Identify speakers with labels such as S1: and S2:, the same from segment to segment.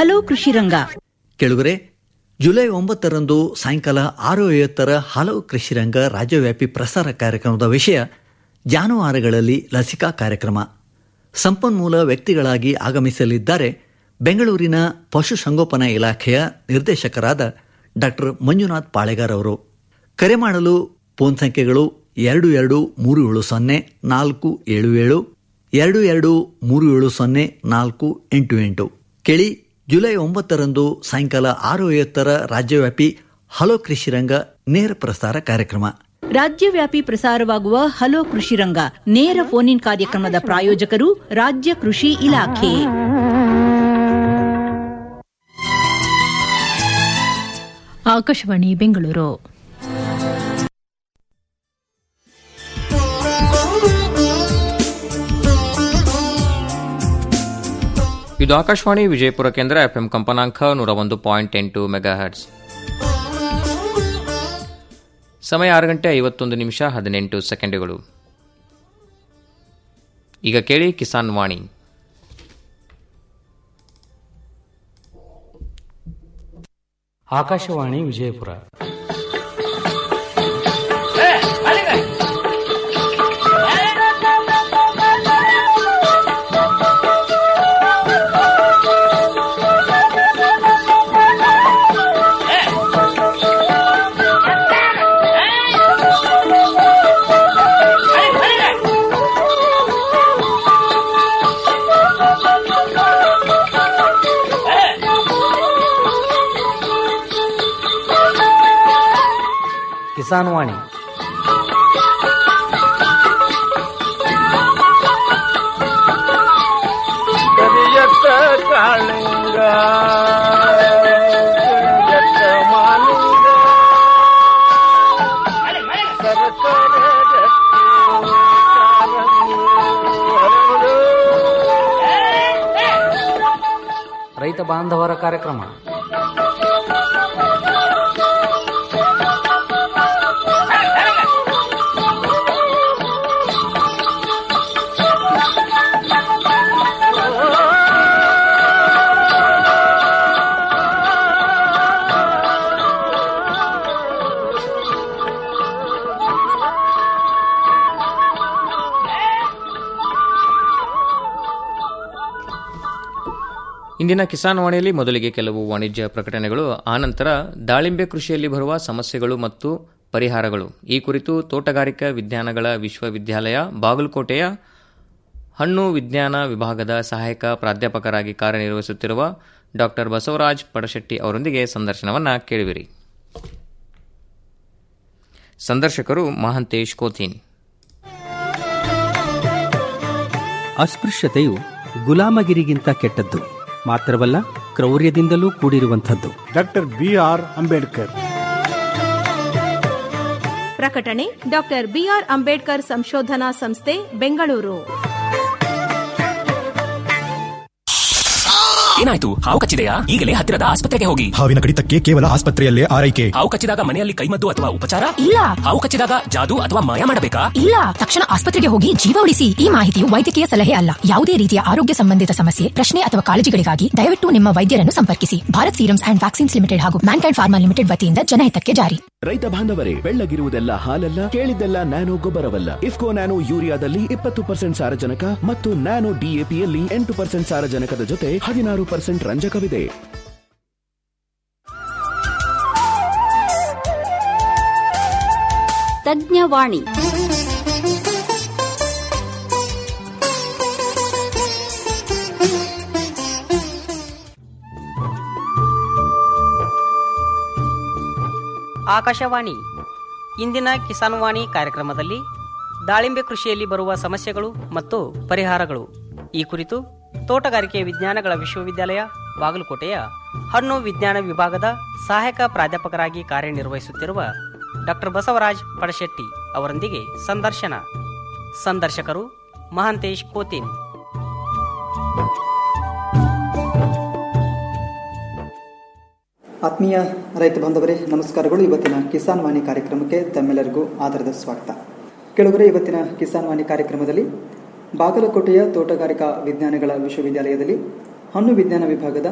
S1: Hello ಕೃಷಿ ರಂಗ
S2: ಕೆಳಗರೆ July ಒಂಬತ್ತರಂದು ಸಾಯಂಕಾಲ ಆರು ಐವತ್ತರ ಹಲವು ಕೃಷಿರಂಗ ರಾಜ್ಯವ್ಯಾಪಿ ಪ್ರಸಾರ ಕಾರ್ಯಕ್ರಮದ ವಿಷಯ ಜಾನುವಾರುಗಳಲ್ಲಿ ಲಸಿಕಾ ಕಾರ್ಯಕ್ರಮ ಸಂಪನ್ಮೂಲ ವ್ಯಕ್ತಿಗಳಾಗಿ ಆಗಮಿಸಲಿದ್ದಾರೆ ಬೆಂಗಳೂರಿನ ಪಶುಸಂಗೋಪನಾ ಇಲಾಖೆಯ ನಿರ್ದೇಶಕರಾದ ಡಾಕ್ಟರ್ ಮಂಜುನಾಥ್ ಪಾಳೆಗಾರ್ ಅವರು ಕರೆ ಮಾಡಲು ಫೋನ್ ಸಂಖ್ಯೆಗಳು ಎರಡು ಎರಡು ಮೂರು ಏಳು ಸೊನ್ನೆ ನಾಲ್ಕು ಏಳು ಏಳು ಎರಡು ಎರಡು ಮೂರು ಏಳು ಸೊನ್ನೆ ನಾಲ್ಕು ಎಂಟು ಎಂಟು ಕೇಳಿ ಜುಲೈ ಒಂಬತ್ತರಂದು ಸಾಯಂಕಾಲ ಆರು ಐವತ್ತರ ರಾಜ್ಯವ್ಯಾಪಿ ಹಲೋ ಕೃಷಿರಂಗ ನೇರ ಪ್ರಸಾರ ಕಾರ್ಯಕ್ರಮ
S1: ರಾಜ್ಯವ್ಯಾಪಿ ಪ್ರಸಾರವಾಗುವ ಹಲೋ ಕೃಷಿ ರಂಗ ನೇರ ಫೋನ್ ಇನ್ ಕಾರ್ಯಕ್ರಮದ ಪ್ರಾಯೋಜಕರು ರಾಜ್ಯ ಕೃಷಿ ಇಲಾಖೆ
S3: ಆಕಾಶವಾಣಿ ಬೆಂಗಳೂರು
S4: ಇದು ಆಕಾಶವಾಣಿ ವಿಜಯಪುರ ಕೇಂದ್ರ ಎಫ್ಎಂ ಕಂಪನಾಂಕ ನೂರ ಒಂದು ಪಾಯಿಂಟ್ ಎಂಟು ಮೆಗಾ ಹರ್ಟ್ಸ್ ಸಮಯ ಆರು ಗಂಟೆ ಐವತ್ತೊಂದು ನಿಮಿಷ ಹದಿನೆಂಟು ಸೆಕೆಂಡುಗಳು ಈಗ ಕೇಳಿ ಕಿಸಾನ್ ವಾಣಿ
S5: ಆಕಾಶವಾಣಿ ವಿಜಯಪುರ ಕಿಸಾನ್ ವಾಣಿ
S6: ಕರಿಯತ್ತ ಕಾಳಿಂಗ ಕರಿಯತ್ತ ಮಾಲಿಂಗ ಸರಸರ ಗಟ್ಟಿ ಕಾಲಂಗಿ ಹರಳು.
S5: ರೈತ ಬಾಂಧವರ ಕಾರ್ಯಕ್ರಮ
S4: ಇಂದಿನ ಕಿಸಾನ್ ವಾಣಿಯಲ್ಲಿ ಮೊದಲಿಗೆ ಕೆಲವು ವಾಣಿಜ್ಯ ಪ್ರಕಟಣೆಗಳು ಆನಂತರ ದಾಳಿಂಬೆ ಕೃಷಿಯಲ್ಲಿ ಬರುವ ಸಮಸ್ಯೆಗಳು ಮತ್ತು ಪರಿಹಾರಗಳು ಈ ಕುರಿತು ತೋಟಗಾರಿಕಾ ವಿಜ್ಞಾನಗಳ ವಿಶ್ವವಿದ್ಯಾಲಯ ಬಾಗಲಕೋಟೆಯ ಹಣ್ಣು ವಿಜ್ಞಾನ ವಿಭಾಗದ ಸಹಾಯಕ ಪ್ರಾಧ್ಯಾಪಕರಾಗಿ ಕಾರ್ಯನಿರ್ವಹಿಸುತ್ತಿರುವ ಡಾಕ್ಟರ್ ಬಸವರಾಜ್ ಪಡಶೆಟ್ಟಿ ಅವರೊಂದಿಗೆ ಸಂದರ್ಶನವನ್ನು ಕೇಳುವಿರಿ ಸಂದರ್ಶಕರು ಮಹಾಂತೇಶ್ ಕೋಥಿನ್
S7: ಅಸ್ಪೃಶ್ಯತೆಯು ಗುಲಾಮಗಿರಿಗಿಂತ ಕೆಟ್ಟದ್ದು ಮಾತ್ರವಲ್ಲ ಕ್ರೌರ್ಯದಿಂದಲೂ ಕೂಡಿರುವಂಥದ್ದು
S8: ಡಾಕ್ಟರ್ ಬಿ ಆರ್ ಅಂಬೇಡ್ಕರ್
S9: ಪ್ರಕಟಣೆ ಡಾಕ್ಟರ್ ಬಿಆರ್ ಅಂಬೇಡ್ಕರ್ ಸಂಶೋಧನಾ ಸಂಸ್ಥೆ ಬೆಂಗಳೂರು
S10: ಏನಾಯ್ತು ಹಾವು ಕಚ್ಚಿದೆಯಾ ಈಗಲೇ ಹತ್ತಿರದ ಆಸ್ಪತ್ರೆಗೆ ಹೋಗಿ
S11: ಹಾವಿನ ಕಡಿತಕ್ಕೆ ಕೇವಲ ಆಸ್ಪತ್ರೆಯಲ್ಲೇ ಆರೈಕೆ
S10: ಹಾವು ಕಚ್ಚಿದಾಗ ಮನೆಯಲ್ಲಿ ಕೈಮದ್ದು ಅಥವಾ ಉಪಚಾರ
S12: ಇಲ್ಲ
S10: ಹಾವು ಕಚ್ಚಿದಾಗ ಜಾದು ಅಥವಾ ಮಾಯ ಮಾಡಬೇಕಾ
S12: ಇಲ್ಲ ತಕ್ಷಣ ಆಸ್ಪತ್ರೆಗೆ ಹೋಗಿ ಜೀವ ಉಳಿಸಿ ಈ ಮಾಹಿತಿಯು ವೈದ್ಯಕೀಯ ಸಲಹೆ ಅಲ್ಲ ಯಾವುದೇ ರೀತಿಯ ಆರೋಗ್ಯ ಸಂಬಂಧಿತ ಸಮಸ್ಯೆ ಪ್ರಶ್ನೆ ಅಥವಾ ಕಾಳಜಿಗಳಿಗಾಗಿ ದಯವಿಟ್ಟು ನಿಮ್ಮ ವೈದ್ಯರನ್ನು ಸಂಪರ್ಕಿಸಿ Bharat serums and vaccines limited ಹಾಗೂ ಮ್ಯಾನ್ಕೈಂಡ್ ಫಾರ್ಮಾ ಲಿಮಿಟೆಡ್ ವತಿಯಿಂದ ಜನಹಿತಕ್ಕೆ ಜಾರಿ
S13: ರೈತ ಬಾಂಧವರೇ ಬೆಳ್ಳಗಿರುವುದೆಲ್ಲ ಹಾಲಲ್ಲ ಕೇಳಿದ್ದೆಲ್ಲ ನ್ಯಾನೋ ಗೊಬ್ಬರವಲ್ಲ ಇಫ್ಕೋ ನ್ಯಾನೋ ಯೂರಿಯಾದಲ್ಲಿ ಇಪ್ಪತ್ತು ಪರ್ಸೆಂಟ್ ಸಾರಜನಕ ಮತ್ತು ನ್ಯಾನೋ ಡಿಎಪಿಯಲ್ಲಿ ಎಂಟು ಪರ್ಸೆಂಟ್ ಸಾರಜನಕದ ಜೊತೆ ಹದಿನಾರು ಪರ್ಸೆಂಟ್ ರಂಜಕವಿದೆ
S14: ತಜ್ಞವಾಣಿ
S15: ಆಕಾಶವಾಣಿ ಇಂದಿನ ಕಿಸಾನ್ ವಾಣಿ ಕಾರ್ಯಕ್ರಮದಲ್ಲಿ ದಾಳಿಂಬೆ ಕೃಷಿಯಲ್ಲಿ ಬರುವ ಸಮಸ್ಯೆಗಳು ಮತ್ತು ಪರಿಹಾರಗಳು ಈ ಕುರಿತು ತೋಟಗಾರಿಕೆ ವಿಜ್ಞಾನಗಳ ವಿಶ್ವವಿದ್ಯಾಲಯ ಬಾಗಲಕೋಟೆಯ ಹಣ್ಣು ವಿಜ್ಞಾನ ವಿಭಾಗದ ಸಹಾಯಕ ಪ್ರಾಧ್ಯಾಪಕರಾಗಿ ಕಾರ್ಯನಿರ್ವಹಿಸುತ್ತಿರುವ ಡಾಕ್ಟರ್ ಬಸವರಾಜ್ ಪಡಶೆಟ್ಟಿ ಅವರೊಂದಿಗೆ ಸಂದರ್ಶನ ಸಂದರ್ಶಕರು ಮಹಾಂತೇಶ್ ಕೋತಿನ್
S16: ಆತ್ಮೀಯ ರೈತ ಬಾಂಧವರೇ ನಮಸ್ಕಾರಗಳು ಇವತ್ತಿನ ಕಿಸಾನ್ ವಾಣಿ ಕಾರ್ಯಕ್ರಮಕ್ಕೆ ತಮ್ಮೆಲ್ಲರಿಗೂ ಆಧಾರದ ಸ್ವಾಗತ ಕೆಳಗರೆ ಇವತ್ತಿನ ಕಿಸಾನ್ ವಾಣಿ ಕಾರ್ಯಕ್ರಮದಲ್ಲಿ ಬಾಗಲಕೋಟೆಯ ತೋಟಗಾರಿಕಾ ವಿಜ್ಞಾನಗಳ ವಿಶ್ವವಿದ್ಯಾಲಯದಲ್ಲಿ ಹಣ್ಣು ವಿಜ್ಞಾನ ವಿಭಾಗದ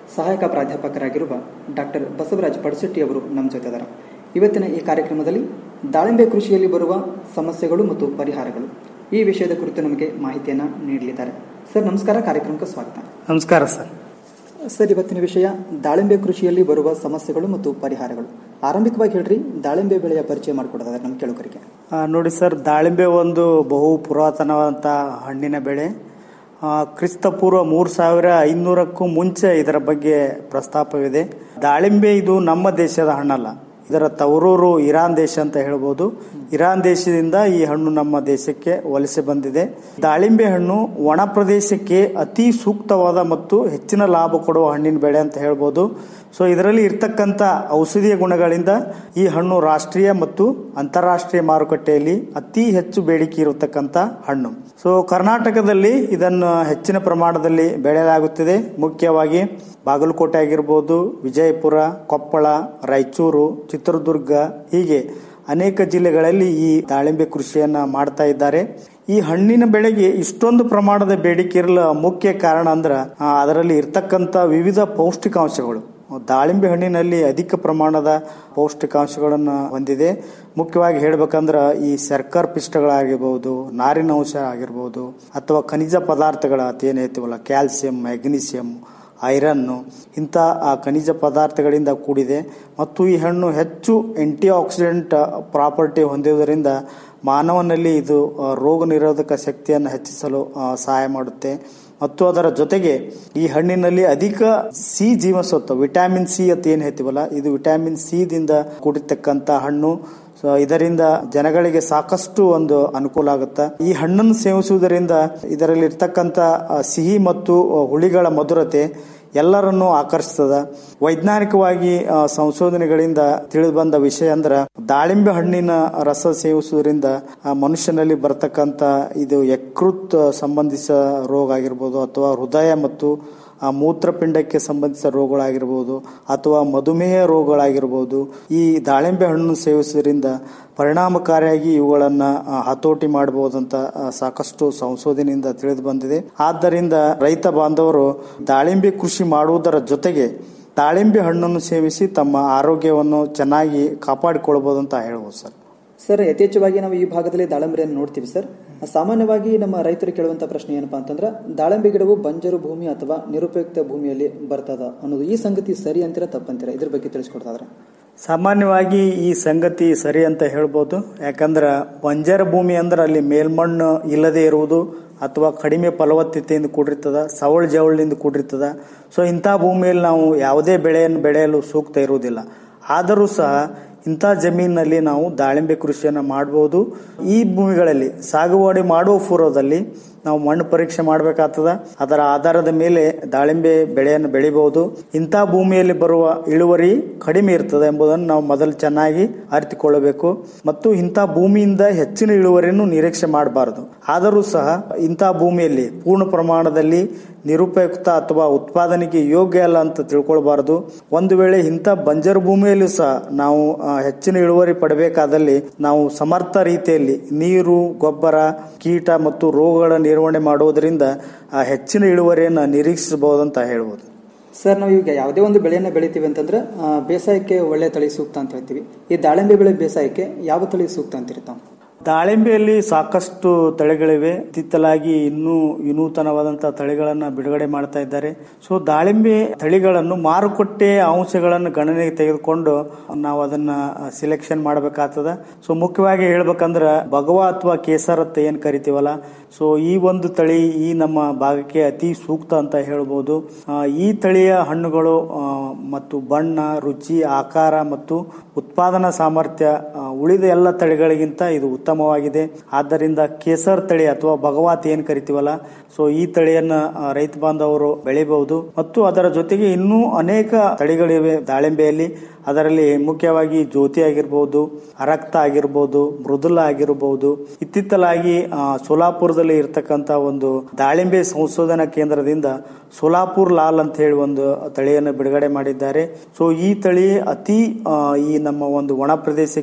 S16: ಸಹಾಯಕ ಪ್ರಾಧ್ಯಾಪಕರಾಗಿರುವ ಡಾಕ್ಟರ್ ಬಸವರಾಜ್ ಪಡಸಟ್ಟಿ ಅವರು ನಮ್ಮ ಜೊತೆ ಇದ್ದಾರೆ ಇವತ್ತಿನ ಈ ಕಾರ್ಯಕ್ರಮದಲ್ಲಿ ದಾಳಿಂಬೆ ಕೃಷಿಯಲ್ಲಿ ಬರುವ ಸಮಸ್ಯೆಗಳು ಮತ್ತು ಪರಿಹಾರಗಳು ಈ ವಿಷಯದ ಕುರಿತು ನಮಗೆ ಮಾಹಿತಿಯನ್ನು ನೀಡಲಿದ್ದಾರೆ ಸರ್ ನಮಸ್ಕಾರ ಕಾರ್ಯಕ್ರಮಕ್ಕೆ ಸ್ವಾಗತ
S8: ನಮಸ್ಕಾರ ಸರ್
S16: ಸರ್ ಇವತ್ತಿನ ವಿಷಯ ದಾಳಿಂಬೆ ಕೃಷಿಯಲ್ಲಿ ಬರುವ ಸಮಸ್ಯೆಗಳು ಮತ್ತು ಪರಿಹಾರಗಳು ಆರಂಭಿಕವಾಗಿ ಹೇಳ್ರಿ ದಾಳಿಂಬೆ ಬೆಳೆಯ ಪರಿಚಯ ಮಾಡಿಕೊಡೋದಾದ್ರೆ ನಮ್ಮ ಕೇಳುಗರಿಗೆ
S8: ಆ, ನೋಡಿ ಸರ್ ದಾಳಿಂಬೆ ಒಂದು ಬಹು ಪುರಾತನವಾದಂಥ ಹಣ್ಣಿನ ಬೆಳೆ ಆ, ಕ್ರಿಸ್ತಪೂರ್ವ ಮೂರು ಸಾವಿರ ಐನೂರಕ್ಕೂ ಮುಂಚೆ ಇದರ ಬಗ್ಗೆ ಪ್ರಸ್ತಾಪವಿದೆ ದಾಳಿಂಬೆ ಇದು ನಮ್ಮ ದೇಶದ ಹಣ್ಣಲ್ಲ ಇದರ ತವರೂರು ಇರಾನ್ ದೇಶ ಅಂತ ಹೇಳ್ಬೋದು ಇರಾನ್ ದೇಶದಿಂದ ಈ ಹಣ್ಣು ನಮ್ಮ ದೇಶಕ್ಕೆ ವಲಸೆ ಬಂದಿದೆ ದಾಳಿಂಬೆ ಹಣ್ಣು ಒಣ ಪ್ರದೇಶಕ್ಕೆ ಅತಿ ಸೂಕ್ತವಾದ ಮತ್ತು ಹೆಚ್ಚಿನ ಲಾಭ ಕೊಡುವ ಹಣ್ಣಿನ ಬೆಳೆ ಅಂತ ಹೇಳ್ಬೋದು ಸೊ ಇದರಲ್ಲಿ ಇರ್ತಕ್ಕಂಥ ಔಷಧೀಯ ಗುಣಗಳಿಂದ ಈ ಹಣ್ಣು ರಾಷ್ಟ್ರೀಯ ಮತ್ತು ಅಂತಾರಾಷ್ಟ್ರೀಯ ಮಾರುಕಟ್ಟೆಯಲ್ಲಿ ಅತಿ ಹೆಚ್ಚು ಬೇಡಿಕೆ ಇರತಕ್ಕಂಥ ಹಣ್ಣು ಸೊ ಕರ್ನಾಟಕದಲ್ಲಿ ಇದನ್ನು ಹೆಚ್ಚಿನ ಪ್ರಮಾಣದಲ್ಲಿ ಬೆಳೆಯಲಾಗುತ್ತಿದೆ ಮುಖ್ಯವಾಗಿ ಬಾಗಲಕೋಟೆ ಆಗಿರ್ಬೋದು ವಿಜಯಪುರ ಕೊಪ್ಪಳ ರಾಯಚೂರು ಚಿತ್ರದುರ್ಗ ಹೀಗೆ ಅನೇಕ ಜಿಲ್ಲೆಗಳಲ್ಲಿ ಈ ದಾಳಿಂಬೆ ಕೃಷಿಯನ್ನ ಮಾಡ್ತಾ ಇದ್ದಾರೆ ಈ ಹಣ್ಣಿನ ಬೆಳೆಗೆ ಇಷ್ಟೊಂದು ಪ್ರಮಾಣದ ಬೇಡಿಕೆ ಇರಲು ಮುಖ್ಯ ಕಾರಣ ಅಂದ್ರೆ ಆ, ಅದರಲ್ಲಿ ಇರ್ತಕ್ಕಂಥ ವಿವಿಧ ಪೌಷ್ಟಿಕಾಂಶಗಳು ದಾಳಿಂಬೆ ಹಣ್ಣಿನಲ್ಲಿ ಅಧಿಕ ಪ್ರಮಾಣದ ಪೌಷ್ಟಿಕಾಂಶಗಳನ್ನು ಹೊಂದಿದೆ ಮುಖ್ಯವಾಗಿ ಹೇಳ್ಬೇಕಂದ್ರ ಈ ಸರ್ಕಾರ ಪಿಷ್ಟಗಳಾಗಿರ್ಬೋದು ನಾರಿನ ಅಂಶ ಆಗಿರ್ಬೋದು ಅಥವಾ ಖನಿಜ ಪದಾರ್ಥಗಳ ಏನು ಹೇಳ್ತೀವಲ್ಲ ಕ್ಯಾಲ್ಸಿಯಂ ಮ್ಯಾಗ್ನೀಸಿಯಂ ಐರನ್ನು ಇಂಥ ಆ ಖನಿಜ ಪದಾರ್ಥಗಳಿಂದ ಕೂಡಿದೆ ಮತ್ತು ಈ ಹಣ್ಣು ಹೆಚ್ಚು ಆಂಟಿ ಆಕ್ಸಿಡೆಂಟ್ ಪ್ರಾಪರ್ಟಿ ಹೊಂದಿರುವುದರಿಂದ ಮಾನವನಲ್ಲಿ ಇದು ಆ, ರೋಗ ನಿರೋಧಕ ಶಕ್ತಿಯನ್ನು ಹೆಚ್ಚಿಸಲು ಆ, ಸಹಾಯ ಮಾಡುತ್ತೆ ಮತ್ತು ಅದರ ಜೊತೆಗೆ ಈ ಹಣ್ಣಿನಲ್ಲಿ ಅಧಿಕ ಸಿ ಜೀವಸತ್ವ ವಿಟಮಿನ್ ಸಿ ಅಂತ ಏನ್ ಹೇಳ್ತೀವಲ್ಲ ಇದು ವಿಟಮಿನ್ ಸಿ ದಿಂದ ಕೂಡಿರ್ತಕ್ಕಂಥ ಹಣ್ಣು ಸೊ ಇದರಿಂದ ಜನಗಳಿಗೆ ಸಾಕಷ್ಟು ಒಂದು ಅನುಕೂಲ ಆಗುತ್ತೆ ಈ ಹಣ್ಣನ್ನು ಸೇವಿಸುವುದರಿಂದ ಇದರಲ್ಲಿ ಇರ್ತಕ್ಕಂಥ ಆ, ಸಿಹಿ ಮತ್ತು ಆ, ಹುಳಿಗಳ ಮಧುರತೆ ಎಲ್ಲರನ್ನೂ ಆಕರ್ಷಿಸ್ತದ ವೈಜ್ಞಾನಿಕವಾಗಿ ಆ, ಸಂಶೋಧನೆಗಳಿಂದ ತಿಳಿದು ಬಂದ ವಿಷಯ ಅಂದ್ರೆ ದಾಳಿಂಬೆ ಹಣ್ಣಿನ ರಸ ಸೇವಿಸುವುದರಿಂದ ಆ, ಮನುಷ್ಯನಲ್ಲಿ ಬರ್ತಕ್ಕಂಥ ಇದು ಯಕೃತ್ ಸಂಬಂಧಿಸಿದ ರೋಗ ಆಗಿರ್ಬೋದು ಅಥವಾ ಹೃದಯ ಮತ್ತು ಆ ಮೂತ್ರಪಿಂಡಕ್ಕೆ ಸಂಬಂಧಿಸಿದ ರೋಗಗಳಾಗಿರ್ಬೋದು ಅಥವಾ ಮಧುಮೇಹ ರೋಗಗಳಾಗಿರ್ಬೋದು ಈ ದಾಳಿಂಬೆ ಹಣ್ಣು ಸೇವಿಸುವುದರಿಂದ ಪರಿಣಾಮಕಾರಿಯಾಗಿ ಇವುಗಳನ್ನ ಆ, ಹತೋಟಿ ಮಾಡಬಹುದಂತ ಆ, ಸಾಕಷ್ಟು ಸಂಶೋಧನೆಯಿಂದ ತಿಳಿದು ಬಂದಿದೆ ಆದ್ದರಿಂದ ರೈತ ಬಾಂಧವರು ದಾಳಿಂಬೆ ಕೃಷಿ ಮಾಡುವುದರ ಜೊತೆಗೆ ದಾಳಿಂಬೆ ಹಣ್ಣನ್ನು ಸೇವಿಸಿ ತಮ್ಮ ಆರೋಗ್ಯವನ್ನು ಚೆನ್ನಾಗಿ ಕಾಪಾಡಿಕೊಳ್ಬಹುದು ಅಂತ ಹೇಳ್ಬೋದು ಸರ್
S16: ಸರ್ ಯಥೇಚ್ಛವಾಗಿ ನಾವು ಈ ಭಾಗದಲ್ಲಿ ದಾಳಿಂಬೆಯನ್ನು ನೋಡ್ತೀವಿ ಸರ್ ಸಾಮಾನ್ಯವಾಗಿ ನಮ್ಮ ರೈತರು ಕೇಳುವಂತ ಪ್ರಶ್ನೆ ಏನಪ್ಪಾ ಅಂತಂದ್ರೆ ದಾಳಿಂಬೆ ಗಿಡವು ಬಂಜರು ಭೂಮಿ ಅಥವಾ ನಿರುಪಯುಕ್ತ ಭೂಮಿಯಲ್ಲಿ ಬರ್ತದ ಅನ್ನೋದು ಈ ಸಂಗತಿ ಸರಿ ಅಂತೀರಾ ತಪ್ಪಂತೀರಾ ಇದ್ರ ಬಗ್ಗೆ ತಿಳಿಸ್ಕೊಡ್ತಾದ್ರೆ
S8: ಸಾಮಾನ್ಯವಾಗಿ ಈ ಸಂಗತಿ ಸರಿ ಅಂತ ಹೇಳ್ಬೋದು ಯಾಕಂದ್ರೆ ಬಂಜರ ಭೂಮಿ ಅಂದ್ರೆ ಅಲ್ಲಿ ಮೇಲ್ಮಣ್ಣು ಇಲ್ಲದೆ ಇರುವುದು ಅಥವಾ ಕಡಿಮೆ ಫಲವತ್ತತೆಯಿಂದ ಕೂಡಿರ್ತದ ಸವಳ ಜವಳಿನಿಂದ ಕೂಡಿರ್ತದ ಸೊ ಇಂಥ ಭೂಮಿಯಲ್ಲಿ ನಾವು ಯಾವುದೇ ಬೆಳೆಯನ್ನು ಬೆಳೆಯಲು ಸೂಕ್ತ ಇರುವುದಿಲ್ಲ ಆದರೂ ಸಹ ಇಂಥ ಜಮೀನಿನಲ್ಲಿ ನಾವು ದಾಳಿಂಬೆ ಕೃಷಿಯನ್ನು ಮಾಡಬಹುದು ಈ ಭೂಮಿಗಳಲ್ಲಿ ಸಾಗುವಳಿ ಮಾಡುವ ಪೂರ್ವದಲ್ಲಿ ನಾವು ಮಣ್ಣು ಪರೀಕ್ಷೆ ಮಾಡಬೇಕಾಗ್ತದ ಅದರ ಆಧಾರದ ಮೇಲೆ ದಾಳಿಂಬೆ ಬೆಳೆಯನ್ನು ಬೆಳಿಬಹುದು ಇಂಥ ಭೂಮಿಯಲ್ಲಿ ಬರುವ ಇಳುವರಿ ಕಡಿಮೆ ಇರ್ತದೆ ಎಂಬುದನ್ನು ನಾವು ಮೊದಲು ಚೆನ್ನಾಗಿ ಅರಿತುಕೊಳ್ಳಬೇಕು ಮತ್ತು ಇಂಥ ಭೂಮಿಯಿಂದ ಹೆಚ್ಚಿನ ಇಳುವರಿಯನ್ನು ನಿರೀಕ್ಷೆ ಮಾಡಬಾರದು ಆದರೂ ಸಹ ಇಂಥ ಭೂಮಿಯಲ್ಲಿ ಪೂರ್ಣ ಪ್ರಮಾಣದಲ್ಲಿ ನಿರುಪಯುಕ್ತ ಅಥವಾ ಉತ್ಪಾದನೆಗೆ ಯೋಗ್ಯ ಅಲ್ಲ ಅಂತ ತಿಳ್ಕೊಳ್ಬಾರದು ಒಂದು ವೇಳೆ ಇಂಥ ಬಂಜರು ಭೂಮಿಯಲ್ಲೂ ಸಹ ನಾವು ಆ, ಹೆಚ್ಚಿನ ಇಳುವರಿ ಪಡಬೇಕಾದಲ್ಲಿ ನಾವು ಸಮರ್ಥ ರೀತಿಯಲ್ಲಿ ನೀರು ಗೊಬ್ಬರ ಕೀಟ ಮತ್ತು ರೋಗಗಳ ನಿರ್ವಹಣೆ ಮಾಡುವುದರಿಂದ ಆ, ಹೆಚ್ಚಿನ ಇಳುವರಿಯನ್ನು ನಿರೀಕ್ಷಿಸಬಹುದು ಅಂತ ಹೇಳ್ಬೋದು
S16: ಸರ್ ನಾವು ಈಗ ಯಾವುದೇ ಒಂದು ಬೆಳೆಯನ್ನ ಬೆಳಿತೀವಿ ಅಂತಂದ್ರೆ ಆ, ಬೇಸಾಯಕ್ಕೆ ಒಳ್ಳೆ ತಳಿ ಸೂಕ್ತ ಅಂತ ಹೇಳ್ತೀವಿ ಈ ದಾಳಿಂಬೆ ಬೆಳೆ ಬೇಸಾಯಕ್ಕೆ ಯಾವ ತಳಿ ಸೂಕ್ತ ಅಂತಿರ್ತಾವ
S8: ದಾಳಿಂಬೆಯಲ್ಲಿ ಸಾಕಷ್ಟು ತಳಿಗಳಿವೆ ಇತ್ತಿತ್ತಲಾಗಿ ಇನ್ನೂ ವಿನೂತನವಾದಂತಹ ತಳಿಗಳನ್ನ ಬಿಡುಗಡೆ ಮಾಡ್ತಾ ಇದ್ದಾರೆ ಸೊ ದಾಳಿಂಬೆ ತಳಿಗಳನ್ನು ಮಾರುಕಟ್ಟೆ ಅಂಶಗಳನ್ನು ಗಣನೆಗೆ ತೆಗೆದುಕೊಂಡು ನಾವು ಅದನ್ನ ಸಿಲೆಕ್ಷನ್ ಮಾಡಬೇಕಾಗ್ತದ ಸೊ ಮುಖ್ಯವಾಗಿ ಹೇಳ್ಬೇಕಂದ್ರ ಭಗವ ಅಥವಾ ಕೇಸರತ್ ಏನ್ ಕರಿತೀವಲ್ಲ ಸೊ ಈ ಒಂದು ತಳಿ ಈ ನಮ್ಮ ಭಾಗಕ್ಕೆ ಅತಿ ಸೂಕ್ತ ಅಂತ ಹೇಳ್ಬೋದು ಆ, ಈ ತಳಿಯ ಹಣ್ಣುಗಳು ಆ, ಮತ್ತು ಬಣ್ಣ ರುಚಿ ಆಕಾರ ಮತ್ತು ಉತ್ಪಾದನಾ ಸಾಮರ್ಥ್ಯ ಆ, ಉಳಿದ ಎಲ್ಲ ತಳಿಗಳಿಗಿಂತ ಇದು ಉತ್ತಮವಾಗಿದೆ ಆದ್ದರಿಂದ ಕೇಸರ್ ತಳಿ ಅಥವಾ ಭಗವಾತ್ ಏನ್ ಕರಿತೀವಲ್ಲ ಸೊ ಈ ತಳಿಯನ್ನ ಆ, ರೈತ ಬಾಂಧವರು ಬೆಳಿಬಹುದು ಮತ್ತು ಅದರ ಜೊತೆಗೆ ಇನ್ನೂ ಅನೇಕ ತಳಿಗಳಿವೆ ದಾಳಿಂಬೆಯಲ್ಲಿ ಅದರಲ್ಲಿ ಮುಖ್ಯವಾಗಿ ಜ್ಯೋತಿ ಆಗಿರ್ಬೋದು ಅರಕ್ತ ಆಗಿರ್ಬೋದು ಮೃದುಲ ಆಗಿರ್ಬೋದು ಇತ್ತಿತ್ತಲಾಗಿ ಆ, ಸೋಲಾಪುರದಲ್ಲಿ ಇರತಕ್ಕಂತ ಒಂದು ದಾಳಿಂಬೆ ಸಂಶೋಧನಾ ಕೇಂದ್ರದಿಂದ ಸೋಲಾಪುರ್ ಲಾಲ್ ಅಂತ ಹೇಳಿ ಒಂದು ತಳಿಯನ್ನು ಬಿಡುಗಡೆ ಮಾಡಿದ್ದಾರೆ ಸೊ ಈ ತಳಿ ಅತಿ ಆ, ಈ ನಮ್ಮ ಒಂದು ಒಣ ಪ್ರದೇಶಕ್ಕೆ ಸೂಕ್ತ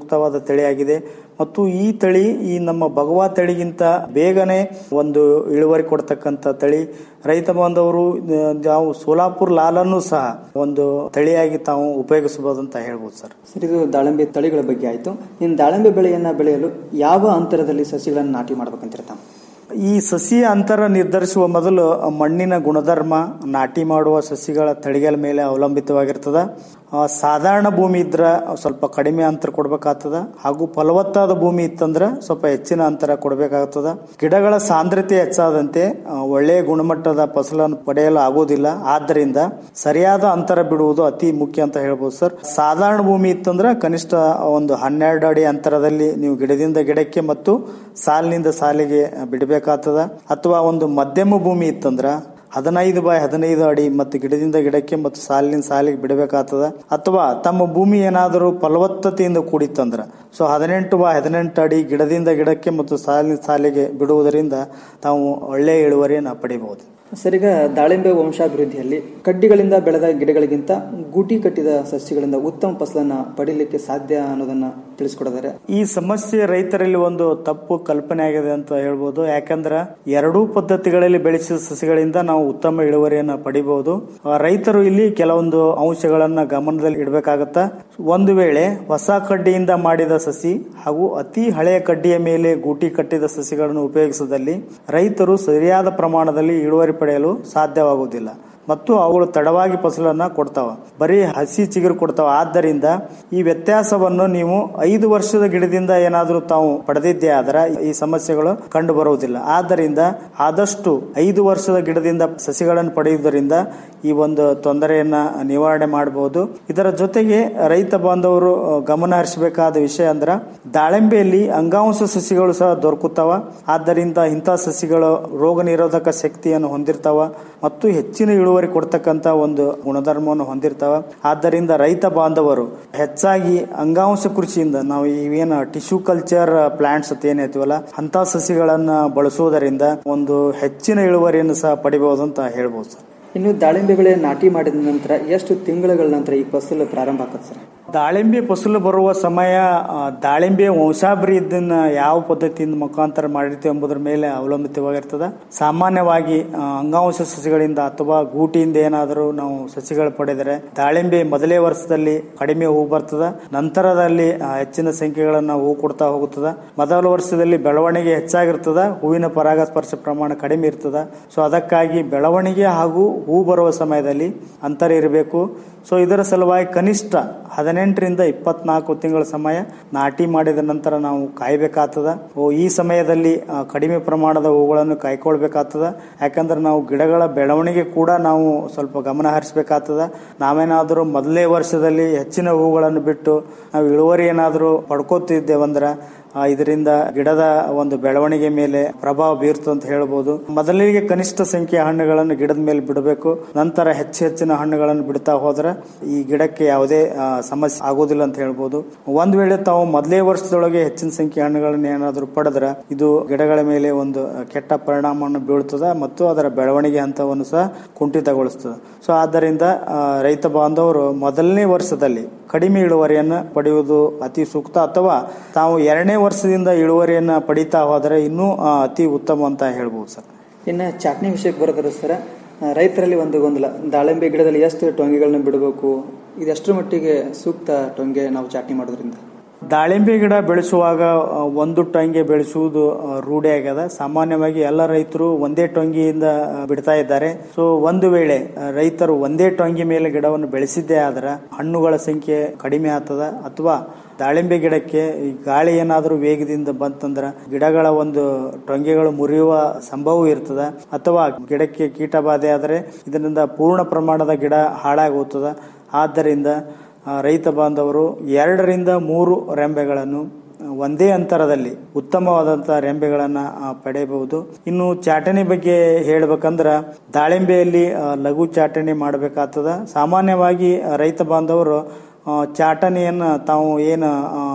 S8: ಸೂಕ್ತವಾದ ತಳಿಯಾಗಿದೆ ಮತ್ತು ಈ ತಳಿ ಈ ನಮ್ಮ ಭಗವಾ ತಳಿಗಿಂತ ಬೇಗನೆ ಒಂದು ಇಳುವರಿ ಕೊಡ್ತಕ್ಕಂಥ ತಳಿ ರೈತ ಬಾಂಧವರು ಆ, ನಾವು ಸೋಲಾಪುರ್ ಲಾಲನ್ನು ಸಹ ಒಂದು ತಳಿಯಾಗಿ ತಾವು ಉಪಯೋಗಿಸಬಹುದು ಅಂತ ಹೇಳ್ಬೋದು ಸರ್
S16: ಸರ್ ಇದು ದಾಳಿಂಬೆ ತಳಿಗಳ ಬಗ್ಗೆ ಆಯಿತು ಇನ್ನು ದಾಳಿಂಬೆ ಬೆಳೆಯನ್ನ ಬೆಳೆಯಲು ಯಾವ ಅಂತರದಲ್ಲಿ ಸಸಿಗಳನ್ನು ನಾಟಿ ಮಾಡ್ಬೇಕಂತೀರ ತಾವು
S8: ಈ ಸಸಿಯ ಅಂತರ ನಿರ್ಧರಿಸುವ ಮೊದಲು ಮಣ್ಣಿನ ಗುಣಧರ್ಮ ನಾಟಿ ಮಾಡುವ ಸಸಿಗಳ ತಳಿಗಳ ಮೇಲೆ ಅವಲಂಬಿತವಾಗಿರ್ತದ ಆ, ಸಾಧಾರಣ ಭೂಮಿ ಇದ್ರ ಸ್ವಲ್ಪ ಕಡಿಮೆ ಅಂತರ ಕೊಡ್ಬೇಕಾಗ್ತದ ಹಾಗೂ ಫಲವತ್ತಾದ ಭೂಮಿ ಇತ್ತಂದ್ರ ಸ್ವಲ್ಪ ಹೆಚ್ಚಿನ ಅಂತರ ಕೊಡಬೇಕಾಗ್ತದ ಗಿಡಗಳ ಸಾಂದ್ರತೆ ಹೆಚ್ಚಾದಂತೆ ಆ, ಒಳ್ಳೆಯ ಗುಣಮಟ್ಟದ ಫಸಲನ್ನು ಪಡೆಯಲು ಆಗೋದಿಲ್ಲ ಆದ್ದರಿಂದ ಸರಿಯಾದ ಅಂತರ ಬಿಡುವುದು ಅತಿ ಮುಖ್ಯ ಅಂತ ಹೇಳ್ಬೋದು ಸರ್ ಸಾಧಾರಣ ಭೂಮಿ ಇತ್ತಂದ್ರ ಕನಿಷ್ಠ ಒಂದು ಹನ್ನೆರಡು ಅಡಿ ಅಂತರದಲ್ಲಿ ನೀವು ಗಿಡದಿಂದ ಗಿಡಕ್ಕೆ ಮತ್ತು ಸಾಲಿನಿಂದ ಸಾಲಿಗೆ ಬಿಡಬೇಕಾಗ್ತದ ಅಥವಾ ಒಂದು ಮಧ್ಯಮ ಭೂಮಿ ಇತ್ತಂದ್ರ ಹದಿನೈದು ಬೈ ಹದಿನೈದು ಅಡಿ ಮತ್ತು ಗಿಡದಿಂದ ಗಿಡಕ್ಕೆ ಮತ್ತು ಸಾಲಿನ ಸಾಲಿಗೆ ಬಿಡಬೇಕಾಗ್ತದ ಅಥವಾ ತಮ್ಮ ಭೂಮಿ ಏನಾದರೂ ಫಲವತ್ತತೆಯಿಂದ ಕೂಡಿತ್ತಂದ್ರ ಸೊ ಹದಿನೆಂಟು ಬೈ ಹದಿನೆಂಟು ಅಡಿ ಗಿಡದಿಂದ ಗಿಡಕ್ಕೆ ಮತ್ತು ಸಾಲಿನ ಸಾಲಿಗೆ ಬಿಡುವುದರಿಂದ ತಾವು ಒಳ್ಳೆಯ ಇಳುವರಿಯನ್ನು ಪಡಿಬಹುದು
S16: ಸರ್ ಈಗ ದಾಳಿಂಬೆ ವಂಶಾಭಿವೃದ್ಧಿಯಲ್ಲಿ ಕಡ್ಡಿಗಳಿಂದ ಬೆಳೆದ ಗಿಡಗಳಿಗಿಂತ ಗೂಟಿ ಕಟ್ಟಿದ ಸಸ್ಯಗಳಿಂದ ಉತ್ತಮ ಫಸಲನ್ನ ಪಡೀಲಿಕ್ಕೆ ಸಾಧ್ಯ ಅನ್ನೋದನ್ನ ತಿಳಿಸ್ಕೊಡಿದ್ದಾರೆ
S8: ಈ ಸಮಸ್ಯೆ ರೈತರಲ್ಲಿ ಒಂದು ತಪ್ಪು ಕಲ್ಪನೆ ಆಗಿದೆ ಅಂತ ಹೇಳ್ಬೋದು ಯಾಕಂದ್ರೆ ಎರಡೂ ಪದ್ಧತಿಗಳಲ್ಲಿ ಬೆಳೆಸಿದ ಸಸಿಗಳಿಂದ ನಾವು ಉತ್ತಮ ಇಳುವರಿಯನ್ನು ಪಡಿಬಹುದು ಆ, ರೈತರು ಇಲ್ಲಿ ಕೆಲವೊಂದು ಅಂಶಗಳನ್ನ ಗಮನದಲ್ಲಿ ಇಡಬೇಕಾಗತ್ತ ಒಂದು ವೇಳೆ ಹೊಸ ಕಡ್ಡಿಯಿಂದ ಮಾಡಿದ ಸಸಿ ಹಾಗೂ ಅತಿ ಹಳೆಯ ಕಡ್ಡಿಯ ಮೇಲೆ ಗೂಟಿ ಕಟ್ಟಿದ ಸಸಿಗಳನ್ನು ಉಪಯೋಗಿಸಿದಲ್ಲಿ ರೈತರು ಸರಿಯಾದ ಪ್ರಮಾಣದಲ್ಲಿ ಇಳುವರಿ ಪಡೆಯಲು ಸಾಧ್ಯವಾಗುವುದಿಲ್ಲ ಮತ್ತು ಅವುಗಳು ತಡವಾಗಿ ಫಸಲನ್ನ ಕೊಡ್ತಾವ ಬರೀ ಹಸಿ ಚಿಗುರು ಕೊಡ್ತಾವ ಆದ್ದರಿಂದ ಈ ವ್ಯತ್ಯಾಸವನ್ನು ನೀವು ಐದು ವರ್ಷದ ಗಿಡದಿಂದ ಏನಾದರೂ ತಾವು ಪಡೆದಿದ್ದೇ ಆದ್ರೆ ಈ ಸಮಸ್ಯೆಗಳು ಕಂಡು ಬರುವುದಿಲ್ಲ ಆದ್ದರಿಂದ ಆದಷ್ಟು ಐದು ವರ್ಷದ ಗಿಡದಿಂದ ಸಸಿಗಳನ್ನು ಪಡೆಯುವುದರಿಂದ ಈ ಒಂದು ತೊಂದರೆಯನ್ನ ನಿವಾರಣೆ ಮಾಡಬಹುದು ಇದರ ಜೊತೆಗೆ ರೈತ ಬಾಂಧವರು ಅಹ್, ಗಮನ ಹರಿಸಬೇಕಾದ ವಿಷಯ ಅಂದ್ರ ದಾಳಿಂಬೆಯಲ್ಲಿ ಅಂಗಾಂಶ ಸಸಿಗಳು ಸಹ ದೊರಕುತ್ತಾವ ಆದ್ದರಿಂದ ಇಂಥ ಸಸಿಗಳು ರೋಗ ನಿರೋಧಕ ಶಕ್ತಿಯನ್ನು ಹೊಂದಿರ್ತಾವ ಮತ್ತು ಹೆಚ್ಚಿನ ಇಳುವರಿ ಕೊಡ್ತಕ್ಕಂತ ಒಂದು ಗುಣಧರ್ಮವನ್ನು ಹೊಂದಿರ್ತಾವ ಆದ್ದರಿಂದ ರೈತ ಬಾಂಧವರು ಹೆಚ್ಚಾಗಿ ಅಂಗಾಂಶ ಕೃಷಿಯಿಂದ ನಾವು ಇವೇನು ಟಿಶ್ಯೂ ಕಲ್ಚರ್ ಪ್ಲಾಂಟ್ಸ್ ಅಂತ ಏನ್ ಹೇಳ್ತೀವಲ್ಲ ಅಂತ ಸಸಿಗಳನ್ನ ಬಳಸುವುದರಿಂದ ಒಂದು ಹೆಚ್ಚಿನ ಇಳುವರಿಯನ್ನು ಸಹ ಪಡಿಬಹುದು ಅಂತ ಹೇಳ್ಬೋದು ಸರ್
S16: ಇನ್ನು ದಾಳಿಂಬೆ ಬೆಳೆ ನಾಟಿ ಮಾಡಿದ ನಂತರ ಎಷ್ಟು ತಿಂಗಳುಗಳ ನಂತರ ಈ ಫಸಲು ಪ್ರಾರಂಭ ಆಗುತ್ತೆ ಸರ್
S8: ದಾಳಿಂಬೆ ಫಸಲು ಬರುವ ಸಮಯ ಆ, ದಾಳಿಂಬೆ ವಂಶಾಭಿವೃದ್ಧಿಯನ್ನ ಯಾವ ಪದ್ಧತಿಯಿಂದ ಮುಖಾಂತರ ಮಾಡಿರ್ತೀವಿ ಎಂಬುದರ ಮೇಲೆ ಅವಲಂಬಿತವಾಗಿರ್ತದ ಸಾಮಾನ್ಯವಾಗಿ ಆ, ಅಂಗಾಂಶ ಸಸಿಗಳಿಂದ ಅಥವಾ ಗೂಟಿಯಿಂದ ಏನಾದರೂ ನಾವು ಸಸಿಗಳು ಪಡೆದರೆ ದಾಳಿಂಬೆ ಮೊದಲೇ ವರ್ಷದಲ್ಲಿ ಕಡಿಮೆ ಹೂ ಬರ್ತದ ನಂತರದಲ್ಲಿ ಆ, ಹೆಚ್ಚಿನ ಸಂಖ್ಯೆಗಳನ್ನ ಹೂ ಕೊಡ್ತಾ ಹೋಗುತ್ತದ ಮೊದಲ ವರ್ಷದಲ್ಲಿ ಬೆಳವಣಿಗೆ ಹೆಚ್ಚಾಗಿರ್ತದ ಹೂವಿನ ಪರಾಗಸ್ಪರ್ಶ ಪ್ರಮಾಣ ಕಡಿಮೆ ಇರ್ತದ ಸೊ ಅದಕ್ಕಾಗಿ ಬೆಳವಣಿಗೆ ಹಾಗೂ ಹೂ ಬರುವ ಸಮಯದಲ್ಲಿ ಅಂತರ ಇರಬೇಕು ಸೊ ಇದರ ಸಲುವಾಗಿ ಕನಿಷ್ಠ ಹದಿನೆಂಟರಿಂದ ಇಪ್ಪತ್ನಾಲ್ಕು ತಿಂಗಳ ಸಮಯ ನಾಟಿ ಮಾಡಿದ ನಂತರ ನಾವು ಕಾಯ್ಬೇಕಾಗ್ತದ ಓ ಈ ಸಮಯದಲ್ಲಿ ಆ, ಕಡಿಮೆ ಪ್ರಮಾಣದ ಹೂಗಳನ್ನು ಕಾಯ್ಕೊಳ್ಬೇಕಾಗ್ತದ ಯಾಕಂದ್ರೆ ನಾವು ಗಿಡಗಳ ಬೆಳವಣಿಗೆ ಕೂಡ ನಾವು ಸ್ವಲ್ಪ ಗಮನ ಹರಿಸಬೇಕಾಗ್ತದ ನಾವೇನಾದರೂ ಮೊದಲೇ ವರ್ಷದಲ್ಲಿ ಹೆಚ್ಚಿನ ಹೂಗಳನ್ನು ಬಿಟ್ಟು ನಾವು ಇಳುವರಿ ಏನಾದರೂ ಪಡ್ಕೋತಿದ್ದೇವಂದ್ರ ಆ, ಇದರಿಂದ ಗಿಡದ ಒಂದು ಬೆಳವಣಿಗೆ ಮೇಲೆ ಪ್ರಭಾವ ಬೀರ್ತು ಅಂತ ಹೇಳ್ಬೋದು ಮೊದಲಿಗೆ ಕನಿಷ್ಠ ಸಂಖ್ಯೆಯ ಹಣ್ಣುಗಳನ್ನು ಗಿಡದ ಮೇಲೆ ಬಿಡಬೇಕು ನಂತರ ಹೆಚ್ಚು ಹೆಚ್ಚಿನ ಹಣ್ಣುಗಳನ್ನು ಬಿಡ್ತಾ ಹೋದ್ರೆ ಈ ಗಿಡಕ್ಕೆ ಯಾವುದೇ ಆ, ಸಮಸ್ಯೆ ಆಗೋದಿಲ್ಲ ಅಂತ ಹೇಳ್ಬೋದು ಒಂದ್ ವೇಳೆ ತಾವು ಮೊದಲೇ ವರ್ಷದೊಳಗೆ ಹೆಚ್ಚಿನ ಸಂಖ್ಯೆಯ ಹಣ್ಣುಗಳನ್ನು ಏನಾದರೂ ಪಡೆದ್ರೆ ಇದು ಗಿಡಗಳ ಮೇಲೆ ಒಂದು ಕೆಟ್ಟ ಪರಿಣಾಮವನ್ನು ಬೀಳ್ತದ ಮತ್ತು ಅದರ ಬೆಳವಣಿಗೆ ಹಂತವನ್ನು ಸಹ ಕುಂಠಿತಗೊಳಿಸ್ತದೆ ಸೊ ಆದ್ದರಿಂದ ಆ, ರೈತ ಬಾಂಧವರು ಮೊದಲನೇ ವರ್ಷದಲ್ಲಿ ಕಡಿಮೆ ಇಳುವರಿಯನ್ನು ಪಡೆಯುವುದು ಅತಿ ಸೂಕ್ತ ಅಥವಾ ತಾವು ಎರಡನೇ ವರ್ಷದಿಂದ ಇಳುವರಿಯನ್ನ ಪಡಿತಾ ಹೋದರೆ ಇನ್ನೂ ಆ, ಅತಿ ಉತ್ತಮ ಅಂತ ಹೇಳ್ಬೋದು ಸರ್
S16: ಇನ್ನು ಚಾಟ್ನಿ ವಿಷಯಕ್ಕೆ ಬರೋದ್ರ ಸರ್ ಆ, ರೈತರಲ್ಲಿ ಒಂದು ಗೊಂದಲ ದಾಳಿಂಬೆ ಗಿಡದಲ್ಲಿ ಎಷ್ಟು ಟೊಂಗೆಗಳನ್ನ ಬಿಡಬೇಕು ಇದೆಷ್ಟರ ಮಟ್ಟಿಗೆ ಸೂಕ್ತ ಟೊಂಗೆ ನಾವು ಚಾಟ್ನಿ ಮಾಡೋದ್ರಿಂದ
S8: ದಾಳಿಂಬೆ ಗಿಡ ಬೆಳೆಸುವಾಗ ಆ, ಒಂದು ಟೊಂಗೆ ಬೆಳೆಸುವುದು ಆ, ರೂಢಿ ಆಗ್ಯದ ಸಾಮಾನ್ಯವಾಗಿ ಎಲ್ಲ ರೈತರು ಒಂದೇ ಟೊಂಗಿಯಿಂದ ಆ, ಬಿಡ್ತಾ ಇದ್ದಾರೆ ಸೊ ಒಂದು ವೇಳೆ ಆ, ರೈತರು ಒಂದೇ ಟೊಂಗಿ ಮೇಲೆ ಗಿಡವನ್ನು ಬೆಳೆಸಿದ್ದೇ ಆದ್ರೆ ಹಣ್ಣುಗಳ ಸಂಖ್ಯೆ ಕಡಿಮೆ ಆಗ್ತದ ಅಥವಾ ದಾಳಿಂಬೆ ಗಿಡಕ್ಕೆ ಈ ಗಾಳಿ ಏನಾದರೂ ವೇಗದಿಂದ ಬಂತಂದ್ರ ಗಿಡಗಳ ಒಂದು ಟೊಂಗೆಗಳು ಮುರಿಯುವ ಸಂಭವ ಇರ್ತದ ಅಥವಾ ಗಿಡಕ್ಕೆ ಕೀಟ ಬಾಧೆ ಆದರೆ ಇದರಿಂದ ಪೂರ್ಣ ಪ್ರಮಾಣದ ಗಿಡ ಹಾಳಾಗಿ ಹೋಗ್ತದ ಆದ್ದರಿಂದ ಆ, ರೈತ ಬಾಂಧವರು ಎರಡರಿಂದ ಮೂರು ರೆಂಬೆಗಳನ್ನು ಒಂದೇ ಅಂತರದಲ್ಲಿ ಉತ್ತಮವಾದಂತಹ ರೆಂಬೆಗಳನ್ನ ಆ, ಪಡೆಯಬಹುದು ಇನ್ನು ಚಾಟಣಿ ಬಗ್ಗೆ ಹೇಳ್ಬೇಕಂದ್ರ ದಾಳಿಂಬೆಯಲ್ಲಿ ಆ, ಲಘು ಚಾಟಣಿ ಮಾಡಬೇಕಾಗ್ತದ ಸಾಮಾನ್ಯವಾಗಿ ಆ, ರೈತ ಬಾಂಧವರು ಆ, ಚಾಟಣಿಯನ್ನ ತಾವು ಏನು ಆ,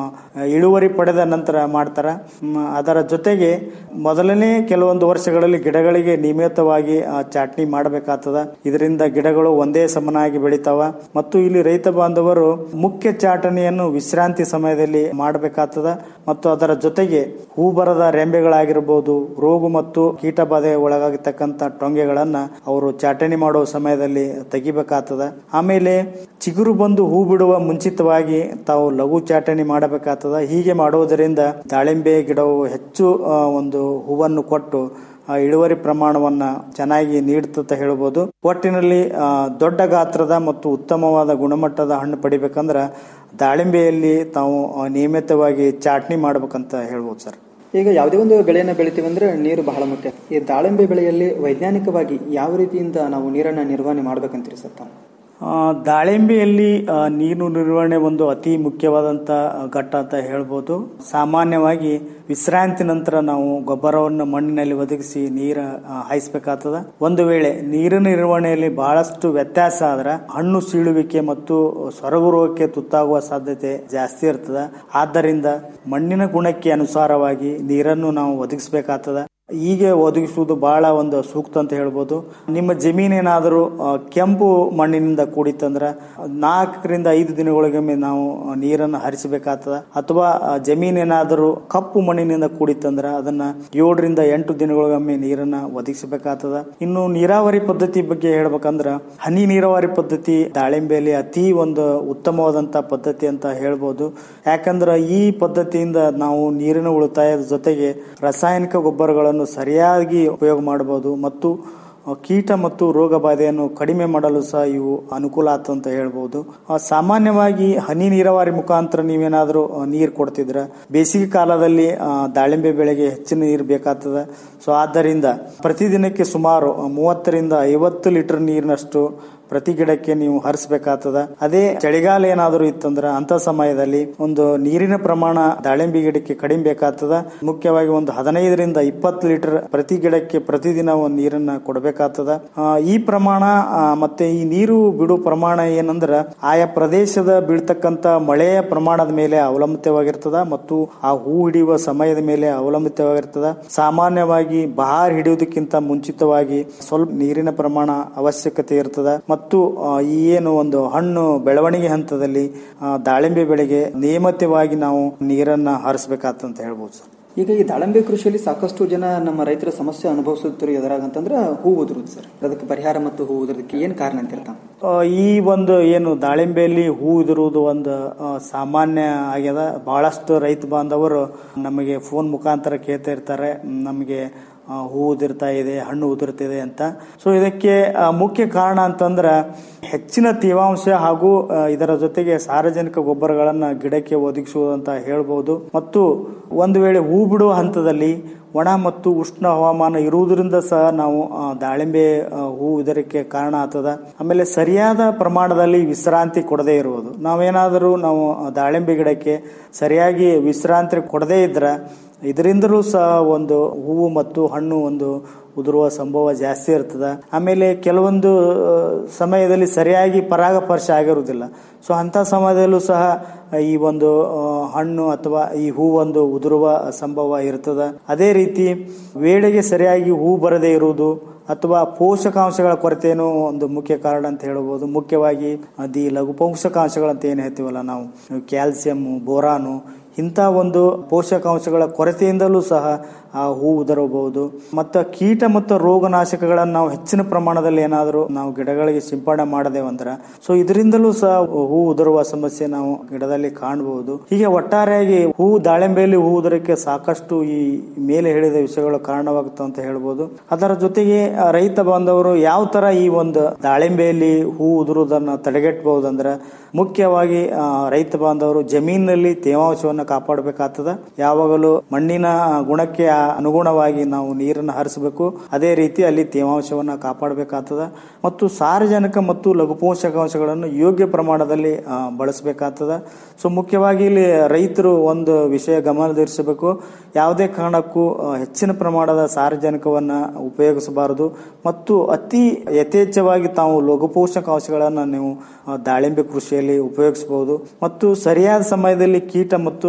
S8: ಇಳುವರಿ ಪಡೆದ ನಂತರ ಮಾಡ್ತಾರ ಮ್, ಅದರ ಜೊತೆಗೆ ಮೊದಲನೇ ಕೆಲವೊಂದು ವರ್ಷಗಳಲ್ಲಿ ಗಿಡಗಳಿಗೆ ನಿಯಮಿತವಾಗಿ ಆ, ಚಾಟ್ನಿ ಮಾಡಬೇಕಾಗ್ತದ ಇದರಿಂದ ಗಿಡಗಳು ಒಂದೇ ಸಮನಾಗಿ ಬೆಳಿತಾವ ಮತ್ತು ಇಲ್ಲಿ ರೈತ ಬಾಂಧವರು ಮುಖ್ಯ ಚಾಟನೆಯನ್ನು ವಿಶ್ರಾಂತಿ ಸಮಯದಲ್ಲಿ ಮಾಡಬೇಕಾಗ್ತದ ಮತ್ತು ಅದರ ಜೊತೆಗೆ ಹೂ ಬರದ ರೆಂಬೆಗಳಾಗಿರ್ಬೋದು ರೋಗ ಮತ್ತು ಕೀಟ ಬಾಧೆ ಒಳಗಾಗಿರ್ತಕ್ಕಂಥ ಟೊಂಗೆಗಳನ್ನ ಅವರು ಚಾಟಣಿ ಮಾಡುವ ಸಮಯದಲ್ಲಿ ತೆಗಿಬೇಕಾಗ್ತದ ಆಮೇಲೆ ಚಿಗುರು ಬಂದು ಹೂ ಬಿಡುವ ಮುಂಚಿತವಾಗಿ ತಾವು ಲಘು ಚಾಟಣಿ ಮಾಡಬೇಕಾಗ್ತದ ಹೀಗೆ ಮಾಡುವುದರಿಂದ ದಾಳಿಂಬೆ ಗಿಡವು ಹೆಚ್ಚು ಆ, ಒಂದು ಹೂವನ್ನು ಕೊಟ್ಟು ಆ ಇಳುವರಿ ಪ್ರಮಾಣವನ್ನ ಚೆನ್ನಾಗಿ ನೀಡುತ್ತ ಹೇಳ್ಬೋದು ಒಟ್ಟಿನಲ್ಲಿ ಆ, ದೊಡ್ಡ ಗಾತ್ರದ ಮತ್ತು ಉತ್ತಮವಾದ ಗುಣಮಟ್ಟದ ಹಣ್ಣು ಪಡಿಬೇಕಂದ್ರ ದಾಳಿಂಬೆಯಲ್ಲಿ ತಾವು ಆ, ನಿಯಮಿತವಾಗಿ ಚಾಟ್ನಿ ಮಾಡ್ಬೇಕಂತ ಹೇಳ್ಬೋದು ಸರ್
S16: ಈಗ ಯಾವುದೇ ಒಂದು ಬೆಳೆಯನ್ನು ಬೆಳಿತೀವಿ ಅಂದ್ರೆ ನೀರು ಬಹಳ ಮುಖ್ಯ ಈ ದಾಳಿಂಬೆ ಬೆಳೆಯಲ್ಲಿ ವೈಜ್ಞಾನಿಕವಾಗಿ ಯಾವ ರೀತಿಯಿಂದ ನಾವು ನೀರನ್ನ ನಿರ್ವಹಣೆ ಮಾಡ್ಬೇಕಂತೀರಿ ಸರ್ ತಾವು
S8: ಆ, ದಾಳಿಂಬೆಯಲ್ಲಿ ಆ, ನೀರು ನಿರ್ವಹಣೆ ಒಂದು ಅತಿ ಮುಖ್ಯವಾದಂತ ಆ, ಘಟ್ಟ ಅಂತ ಹೇಳ್ಬೋದು ಸಾಮಾನ್ಯವಾಗಿ ವಿಶ್ರಾಂತಿ ನಂತರ ನಾವು ಗೊಬ್ಬರವನ್ನು ಮಣ್ಣಿನಲ್ಲಿ ಒದಗಿಸಿ ನೀರ ಆ, ಹಾಯಿಸ್ಬೇಕಾಗ್ತದ ಒಂದು ವೇಳೆ ನೀರಿನ ನಿರ್ವಹಣೆಯಲ್ಲಿ ಬಹಳಷ್ಟು ವ್ಯತ್ಯಾಸ ಆದ್ರೆ ಹಣ್ಣು ಸೀಳುವಿಕೆ ಮತ್ತು ಸೊರಗು ರೋಗಕ್ಕೆ ತುತ್ತಾಗುವ ಸಾಧ್ಯತೆ ಜಾಸ್ತಿ ಇರ್ತದ ಆದ್ದರಿಂದ ಮಣ್ಣಿನ ಗುಣಕ್ಕೆ ಅನುಸಾರವಾಗಿ ನೀರನ್ನು ನಾವು ಒದಗಿಸಬೇಕಾಗ್ತದ ಹೀಗೆ ಒದಗಿಸುವುದು ಬಹಳ ಒಂದು ಸೂಕ್ತ ಅಂತ ಹೇಳ್ಬೋದು ನಿಮ್ಮ ಜಮೀನೇನಾದರೂ ಆ, ಕೆಂಪು ಮಣ್ಣಿನಿಂದ ಕೂಡಿತ್ತಂದ್ರ ನಾಲ್ಕರಿಂದ ಐದು ದಿನಗಳಿಗೊಮ್ಮೆ ನಾವು ಆ, ನೀರನ್ನು ಹರಿಸಬೇಕಾಗ್ತದ ಅಥವಾ ಆ, ಜಮೀನೇನಾದರೂ ಕಪ್ಪು ಮಣ್ಣಿನಿಂದ ಕೂಡಿತ್ತಂದ್ರ ಅದನ್ನ ಏಳರಿಂದ ಎಂಟು ದಿನಗಳಿಗೊಮ್ಮೆ ನೀರನ್ನ ಒದಗಿಸಬೇಕಾಗ್ತದ ಇನ್ನು ನೀರಾವರಿ ಪದ್ಧತಿ ಬಗ್ಗೆ ಹೇಳ್ಬೇಕಂದ್ರ ಹನಿ ನೀರಾವರಿ ಪದ್ಧತಿ ದಾಳಿಂಬೆಯಲ್ಲಿ ಅತಿ ಒಂದು ಉತ್ತಮವಾದಂತ ಪದ್ಧತಿ ಅಂತ ಹೇಳ್ಬೋದು ಯಾಕಂದ್ರ ಈ ಪದ್ಧತಿಯಿಂದ ನಾವು ನೀರಿನ ಉಳಿತಾಯದ ಜೊತೆಗೆ ರಾಸಾಯನಿಕ ಗೊಬ್ಬರಗಳನ್ನು ಸರಿಯಾಗಿ ಉಪಯೋಗ ಮಾಡಬಹುದು ಮತ್ತು ಆ, ಕೀಟ ಮತ್ತು ರೋಗ ಬಾಧೆಯನ್ನು ಕಡಿಮೆ ಮಾಡಲು ಸಹ ಇವು ಅನುಕೂಲ ಆಯ್ತು ಅಂತ ಹೇಳ್ಬೋದು ಆ, ಸಾಮಾನ್ಯವಾಗಿ ಹನಿ ನೀರಾವರಿ ಮುಖಾಂತರ ನೀವೇನಾದರೂ ನೀರು ಕೊಡ್ತಿದ್ರ ಬೇಸಿಗೆ ಕಾಲದಲ್ಲಿ ಆ, ದಾಳಿಂಬೆ ಬೆಳೆಗೆ ಹೆಚ್ಚಿನ ನೀರು ಬೇಕಾಗ್ತದ ಸೊ ಆದ್ದರಿಂದ ಪ್ರತಿದಿನಕ್ಕೆ ಸುಮಾರು ಮೂವತ್ತರಿಂದ ಐವತ್ತು ಲೀಟರ್ ನೀರಿನಷ್ಟು ಪ್ರತಿ ಗಿಡಕ್ಕೆ ನೀವು ಹರಿಸಬೇಕಾಗ್ತದ ಅದೇ ಚಳಿಗಾಲ ಏನಾದರೂ ಇತ್ತಂದ್ರ ಅಂತ ಸಮಯದಲ್ಲಿ ಒಂದು ನೀರಿನ ಪ್ರಮಾಣ ದಾಳಿಂಬೆ ಗಿಡಕ್ಕೆ ಕಡಿಮೆ ಬೇಕಾಗ್ತದ ಮುಖ್ಯವಾಗಿ ಒಂದು ಹದಿನೈದರಿಂದ ಇಪ್ಪತ್ತು ಲೀಟರ್ ಪ್ರತಿ ಗಿಡಕ್ಕೆ ಪ್ರತಿದಿನ ಒಂದು ನೀರನ್ನ ಕೊಡಬೇಕಾಗ್ತದ ಆ, ಈ ಪ್ರಮಾಣ ಆ, ಮತ್ತೆ ಈ ನೀರು ಬಿಡು ಪ್ರಮಾಣ ಏನಂದ್ರ ಆಯಾ ಪ್ರದೇಶದ ಬೀಳ್ತಕ್ಕಂತ ಮಳೆಯ ಪ್ರಮಾಣದ ಮೇಲೆ ಅವಲಂಬಿತವಾಗಿರ್ತದ ಮತ್ತು ಆ ಹೂ ಹಿಡಿಯುವ ಸಮಯದ ಮೇಲೆ ಅವಲಂಬಿತವಾಗಿರ್ತದ ಸಾಮಾನ್ಯವಾಗಿ ಬಹಾರ್ ಹಿಡಿಯುವುದಕ್ಕಿಂತ ಮುಂಚಿತವಾಗಿ ಸ್ವಲ್ಪ ನೀರಿನ ಪ್ರಮಾಣ ಅವಶ್ಯಕತೆ ಇರ್ತದ ಮತ್ತು ಆ, ಈ ಏನು ಒಂದು ಹಣ್ಣು ಬೆಳವಣಿಗೆ ಹಂತದಲ್ಲಿ ಆ, ದಾಳಿಂಬೆ ಬೆಳೆಗೆ ನಿಯಮಿತವಾಗಿ ನಾವು ನೀರನ್ನ ಹರಿಸಬೇಕಾಗ್ತಂತ ಹೇಳ್ಬೋದು ಸರ್
S16: ಈಗ ಈ ದಾಳಿಂಬೆ ಕೃಷಿಯಲ್ಲಿ ಸಾಕಷ್ಟು ಜನ ನಮ್ಮ ರೈತರ ಸಮಸ್ಯೆ ಅನುಭವಿಸುತ್ತಿರು ಎದುರಾಗಂತಂದ್ರೆ ಹೂ ಉದುರುದು ಸರ್ ಅದಕ್ಕೆ ಪರಿಹಾರ ಮತ್ತು ಹೂ ಉದುರೋದಕ್ಕೆ ಏನ್ ಕಾರಣ ಅಂತ ಹೇಳ್ತಾ
S8: ಆ, ಈ ಒಂದು ಏನು ದಾಳಿಂಬೆಯಲ್ಲಿ ಹೂ ಉದುರುವುದು ಒಂದು ಆ, ಸಾಮಾನ್ಯ ಆಗ್ಯದ ಬಹಳಷ್ಟು ರೈತ ಬಾಂಧವರು ನಮಗೆ ಫೋನ್ ಮುಖಾಂತರ ಕೇಳ್ತಾ ಇರ್ತಾರೆ ಮ್, ನಮಗೆ ಆ, ಹೂ ಉದುರ್ತಾ ಇದೆ ಹಣ್ಣು ಉದುರ್ತಿದೆ ಅಂತ ಸೊ ಇದಕ್ಕೆ ಆ, ಮುಖ್ಯ ಕಾರಣ ಅಂತಂದ್ರ ಹೆಚ್ಚಿನ ತೇವಾಂಶ ಹಾಗೂ ಆ, ಇದರ ಜೊತೆಗೆ ಸಾರ್ವಜನಿಕ ಗೊಬ್ಬರಗಳನ್ನ ಗಿಡಕ್ಕೆ ಒದಗಿಸುವುದಂತ ಹೇಳ್ಬೋದು ಮತ್ತು ಒಂದು ವೇಳೆ ಹೂ ಬಿಡುವ ಹಂತದಲ್ಲಿ ಒಣ ಮತ್ತು ಉಷ್ಣ ಹವಾಮಾನ ಇರುವುದರಿಂದ ಸಹ ನಾವು ಆ, ದಾಳಿಂಬೆ ಆ, ಹೂ ಇದಕ್ಕೆ ಕಾರಣ ಆಗ್ತದ ಆಮೇಲೆ ಸರಿಯಾದ ಪ್ರಮಾಣದಲ್ಲಿ ವಿಶ್ರಾಂತಿ ಕೊಡದೇ ಇರುವುದು ನಾವೇನಾದರೂ ನಾವು ಆ, ದಾಳಿಂಬೆ ಗಿಡಕ್ಕೆ ಸರಿಯಾಗಿ ವಿಶ್ರಾಂತಿ ಕೊಡದೇ ಇದ್ರ ಇದರಿಂದಲೂ ಸಹ ಒಂದು ಹೂವು ಮತ್ತು ಹಣ್ಣು ಒಂದು ಉದುರುವ ಸಂಭವ ಜಾಸ್ತಿ ಇರ್ತದ ಆಮೇಲೆ ಕೆಲವೊಂದು ಆ, ಸಮಯದಲ್ಲಿ ಸರಿಯಾಗಿ ಪರಾಗಸ್ಪರ್ಶ ಆಗಿರುವುದಿಲ್ಲ ಸೊ ಅಂತ ಸಮಯದಲ್ಲೂ ಸಹ ಈ ಒಂದು ಆ, ಹಣ್ಣು ಅಥವಾ ಈ ಹೂ ಒಂದು ಉದುರುವ ಸಂಭವ ಇರ್ತದ ಅದೇ ರೀತಿ ವೇಳೆಗೆ ಸರಿಯಾಗಿ ಹೂ ಬರದೇ ಇರುವುದು ಅಥವಾ ಪೋಷಕಾಂಶಗಳ ಕೊರತೆನೂ ಒಂದು ಮುಖ್ಯ ಕಾರಣ ಅಂತ ಹೇಳ್ಬೋದು ಮುಖ್ಯವಾಗಿ ಅದಿ ಲಘು ಪೋಷಕಾಂಶಗಳಂತ ಏನು ಹೇಳ್ತೀವಲ್ಲ ನಾವು ಕ್ಯಾಲ್ಸಿಯಂ ಬೋರಾನು ಇಂಥ ಒಂದು ಪೋಷಕಾಂಶಗಳ ಕೊರತೆಯಿಂದಲೂ ಸಹ ಆ ಹೂ ಉದರಬಹುದು ಮತ್ತು ಕೀಟ ಮತ್ತು ರೋಗನಾಶಕಗಳನ್ನು ನಾವು ಹೆಚ್ಚಿನ ಪ್ರಮಾಣದಲ್ಲಿ ಏನಾದರೂ ನಾವು ಗಿಡಗಳಿಗೆ ಸಿಂಪಡಣೆ ಮಾಡದೇವಂದ್ರ ಸೊ ಇದರಿಂದಲೂ ಸಹ ಹೂ ಉದುರುವ ಸಮಸ್ಯೆ ನಾವು ಗಿಡದಲ್ಲಿ ಕಾಣಬಹುದು ಹೀಗೆ ಒಟ್ಟಾರೆಯಾಗಿ ಹೂ ದಾಳಿಂಬೆಯಲ್ಲಿ ಹೂ ಉದುರಕ್ಕೆ ಸಾಕಷ್ಟು ಈ ಮೇಲೆ ಹೇಳಿದ ವಿಷಯಗಳು ಕಾರಣವಾಗುತ್ತೆ ಅಂತ ಹೇಳ್ಬೋದು ಅದರ ಜೊತೆಗೆ ಆ, ರೈತ ಬಾಂಧವರು ಯಾವ ತರ ಈ ಒಂದು ದಾಳಿಂಬೆಯಲ್ಲಿ ಹೂ ಉದುರುವುದನ್ನ ತಡೆಗಟ್ಟಬಹುದಂದ್ರೆ ಮುಖ್ಯವಾಗಿ ಆ, ರೈತ ಬಾಂಧವರು ಜಮೀನಿನಲ್ಲಿ ತೇವಾಂಶವನ್ನು ಕಾಪಾಡಬೇಕಾಗ್ತದ ಯಾವಾಗಲೂ ಮಣ್ಣಿನ ಗುಣಕ್ಕೆ ಅನುಗುಣವಾಗಿ ನಾವು ನೀರನ್ನು ಹರಿಸಬೇಕು ಅದೇ ರೀತಿ ಅಲ್ಲಿ ತೇವಾಂಶವನ್ನ ಕಾಪಾಡಬೇಕಾಗ್ತದ ಮತ್ತು ಸಾರಜನಕ ಮತ್ತು ಲಘು ಪೋಷಕಾಂಶಗಳನ್ನು ಯೋಗ್ಯ ಪ್ರಮಾಣದಲ್ಲಿ ಆ, ಬಳಸಬೇಕಾಗ್ತದ ಸೊ ಮುಖ್ಯವಾಗಿ ಇಲ್ಲಿ ರೈತರು ಒಂದು ವಿಷಯ ಗಮನದಲ್ಲಿರಿಸಬೇಕು ಯಾವುದೇ ಕಾರಣಕ್ಕೂ ಆ, ಹೆಚ್ಚಿನ ಪ್ರಮಾಣದ ಸಾರಜನಕವನ್ನ ಉಪಯೋಗಿಸಬಾರದು ಮತ್ತು ಅತಿ ಯಥೇಚ್ಛವಾಗಿ ತಾವು ಲಘು ಪೋಷಕಾಂಶಗಳನ್ನು ನೀವು ಆ, ದಾಳಿಂಬೆ ಕೃಷಿಯಲ್ಲಿ ಉಪಯೋಗಿಸಬಹುದು ಮತ್ತು ಸರಿಯಾದ ಸಮಯದಲ್ಲಿ ಕೀಟ ಮತ್ತು